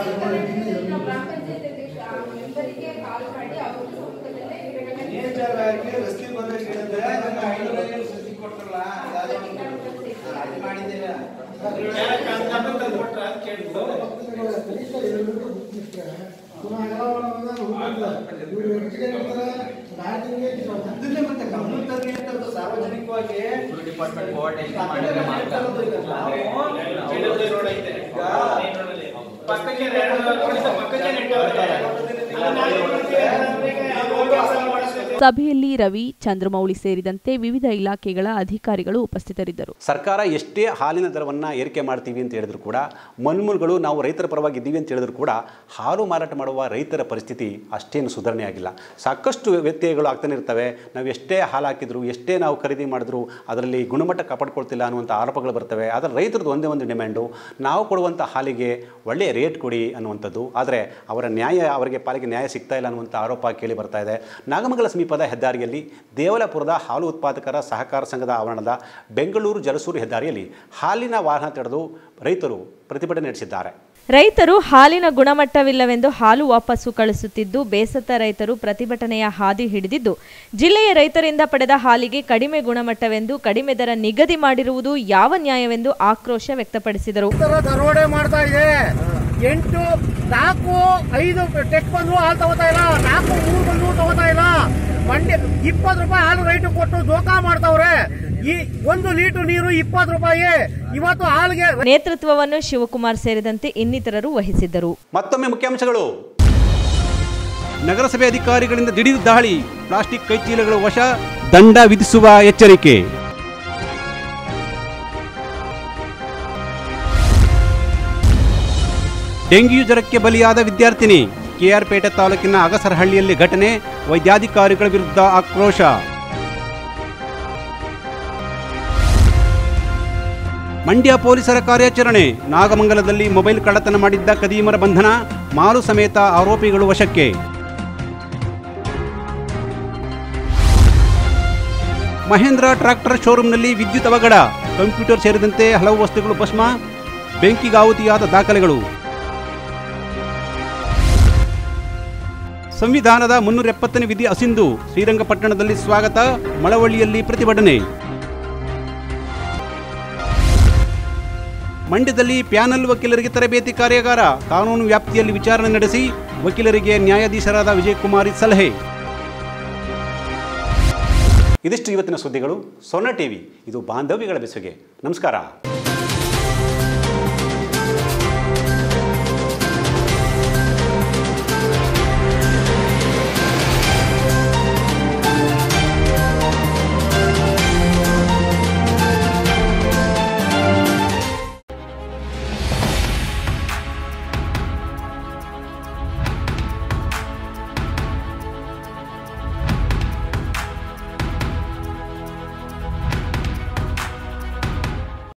ನೇಚರ್ ಆಗಿ ರಸ್ತೆ ಬದಲು ಗಿಡದ ನಮ್ಮ ಐನೂರ ಏನು ಸುದ್ದಿ ಕೊಡ್ತಾರಲ್ಲ ಅದು ಮಾಡಿದ್ದೇವೆ ಸಾರ್ವಜನಿಕವಾಗಿ ಸಭೆಯಲ್ಲಿ ರವಿ ಚಂದ್ರಮೌಳಿ ಸೇರಿದಂತೆ ವಿವಿಧ ಇಲಾಖೆಗಳ ಅಧಿಕಾರಿಗಳು ಉಪಸ್ಥಿತರಿದ್ದರು ಸರ್ಕಾರ ಎಷ್ಟೇ ಹಾಲಿನ ದರವನ್ನು ಏರಿಕೆ ಮಾಡ್ತೀವಿ ಅಂತ ಹೇಳಿದ್ರು ಕೂಡ ಮನ್ಮೂಲ್ಗಳು ನಾವು ರೈತರ ಪರವಾಗಿ ಇದ್ದೀವಿ ಅಂತ ಹೇಳಿದ್ರು ಕೂಡ ಹಾಲು ಮಾರಾಟ ಮಾಡುವ ರೈತರ ಪರಿಸ್ಥಿತಿ ಅಷ್ಟೇನು ಸುಧಾರಣೆ ಆಗಿಲ್ಲ ಸಾಕಷ್ಟು ವ್ಯತ್ಯಯಗಳು ಆಗ್ತಾನೆ ಇರ್ತವೆ ನಾವು ಎಷ್ಟೇ ಹಾಲು ಹಾಕಿದ್ರು ಎಷ್ಟೇ ನಾವು ಖರೀದಿ ಮಾಡಿದ್ರು ಅದರಲ್ಲಿ ಗುಣಮಟ್ಟ ಕಾಪಾಡ್ಕೊಳ್ತಿಲ್ಲ ಅನ್ನುವಂಥ ಆರೋಪಗಳು ಬರ್ತವೆ ಆದರೆ ರೈತರದ್ದು ಒಂದೇ ಒಂದು ಡಿಮ್ಯಾಂಡು ನಾವು ಕೊಡುವಂಥ ಹಾಲಿಗೆ ಒಳ್ಳೆಯ ರೇಟ್ ಕೊಡಿ ಅನ್ನುವಂಥದ್ದು ಆದರೆ ಅವರ ನ್ಯಾಯ ಅವರಿಗೆ ಪಾಲಿಗೆ ನ್ಯಾಯ ಸಿಗ್ತಾ ಇಲ್ಲ ಅನ್ನುವಂಥ ಆರೋಪ ಕೇಳಿ ಬರ್ತಾ ಇದೆ ನಾಗಮಂಗಲ ಸಮೀಪದ ಹೆದ್ದಾರಿಯಲ್ಲಿ ದೇವಲಪುರದ ಹಾಲು ಉತ್ಪಾದಕರ ಸಹಕಾರ ಸಂಘದ ಆವರಣದ ಬೆಂಗಳೂರು ಜಲಸೂರು ಹೆದ್ದಾರಿಯಲ್ಲಿ ಹಾಲಿನ ವಾಹನ ತಡೆದು ರೈತರು ಪ್ರತಿಭಟನೆ ನಡೆಸಿದ್ದಾರೆ ರೈತರು ಹಾಲಿನ ಗುಣಮಟ್ಟವಿಲ್ಲವೆಂದು ಹಾಲು ವಾಪಸ್ಸು ಕಳಿಸುತ್ತಿದ್ದು ಬೇಸತ್ತ ರೈತರು ಪ್ರತಿಭಟನೆಯ ಹಾದಿ ಹಿಡಿದಿದ್ದು ಜಿಲ್ಲೆಯ ರೈತರಿಂದ ಪಡೆದ ಹಾಲಿಗೆ ಕಡಿಮೆ ಗುಣಮಟ್ಟವೆಂದು ಕಡಿಮೆ ದರ ನಿಗದಿ ಮಾಡಿರುವುದು ಯಾವ ನ್ಯಾಯವೆಂದು ಆಕ್ರೋಶ ವ್ಯಕ್ತಪಡಿಸಿದರು ತರ ದರೋಡೆ ಮಾಡ್ತಾ ಇದೆ ಎಂಟು ನಾಲ್ಕು ಐದು ಟೆಕ್ ಬಂದ್ರು ಹಾಲು ತಗೋತಾ ಇಲ್ಲ ನಾಲ್ಕು ಮೂರು ಬಂದ್ರು ತಗೋತಾ ಇಲ್ಲ ಮಂಡ್ಯ ಇಪ್ಪತ್ತು ರೂಪಾಯಿ ಹಾಲು ರೈಟ್ ಕೊಟ್ಟು ದೋಖಾ ಮಾಡ್ತಾವ್ರೆ ಈ ಒಂದು ಲೀಟರ್ ನೀರು ಇಪ್ಪತ್ತು ರೂಪಾಯಿ ಇವತ್ತು ಹಾಲಿಗೆ ನೇತೃತ್ವವನ್ನು ಶಿವಕುಮಾರ್ ಸೇರಿದಂತೆ ಇನ್ನಿತರರು ವಹಿಸಿದ್ದರು ಮತ್ತೊಮ್ಮೆ ಮುಖ್ಯಾಂಶಗಳು ನಗರಸಭೆ ಅಧಿಕಾರಿಗಳಿಂದ ದಿಢೀರ್ ದಾಳಿ ಪ್ಲಾಸ್ಟಿಕ್ ಕೈಚೀಲಗಳ ವಶ ದಂಡ ವಿಧಿಸುವ ಎಚ್ಚರಿಕೆ ಡೆಂಗ್ಯೂ ಜ್ವರಕ್ಕೆ ಬಲಿಯಾದ ವಿದ್ಯಾರ್ಥಿನಿ ಕೆಆರ್ಪೇಟೆ ತಾಲೂಕಿನ ಅಗಸರಹಳ್ಳಿಯಲ್ಲಿ ಘಟನೆ ವೈದ್ಯಾಧಿಕಾರಿಗಳ ವಿರುದ್ಧ ಆಕ್ರೋಶ ಮಂಡ್ಯ ಪೊಲೀಸರ ಕಾರ್ಯಾಚರಣೆ ನಾಗಮಂಗಲದಲ್ಲಿ ಮೊಬೈಲ್ ಕಳ್ಳತನ ಮಾಡಿದ್ದ ಕದೀಮರ ಬಂಧನ ಮಾಲು ಸಮೇತ ಆರೋಪಿಗಳು ವಶಕ್ಕೆ ಮಹೇಂದ್ರ ಟ್ರಾಕ್ಟರ್ ಶೋರೂಮ್ನಲ್ಲಿ ವಿದ್ಯುತ್ ಅವಘಡ ಕಂಪ್ಯೂಟರ್ ಸೇರಿದಂತೆ ಹಲವು ವಸ್ತುಗಳು ಭಸ್ಮ ಬೆಂಕಿಗಾಹುತಿಯಾದ ದಾಖಲೆಗಳು ಸಂವಿಧಾನದ ಮುನ್ನೂರ ಎಪ್ಪತ್ತನೇ ವಿಧಿ ಅಸಿಂಧು ಶ್ರೀರಂಗಪಟ್ಟಣದಲ್ಲಿ ಸ್ವಾಗತ ಮಳವಳ್ಳಿಯಲ್ಲಿ ಪ್ರತಿಭಟನೆ ಮಂಡ್ಯದಲ್ಲಿ ಪ್ಯಾನಲ್ ವಕೀಲರಿಗೆ ತರಬೇತಿ ಕಾರ್ಯಾಗಾರ ಕಾನೂನು ವ್ಯಾಪ್ತಿಯಲ್ಲಿ ವಿಚಾರಣೆ ನಡೆಸಿ ವಕೀಲರಿಗೆ ನ್ಯಾಯಾಧೀಶರಾದ ವಿಜಯಕುಮಾರಿ ಸಲಹೆ ಇದಿಷ್ಟು ಇವತ್ತಿನ ಸುದ್ದಿಗಳು ಸೊನ್ನ ಟಿವಿ ಇದು ಬಾಂಧವ್ಯಗಳ ಬೆಸುಗೆ ನಮಸ್ಕಾರ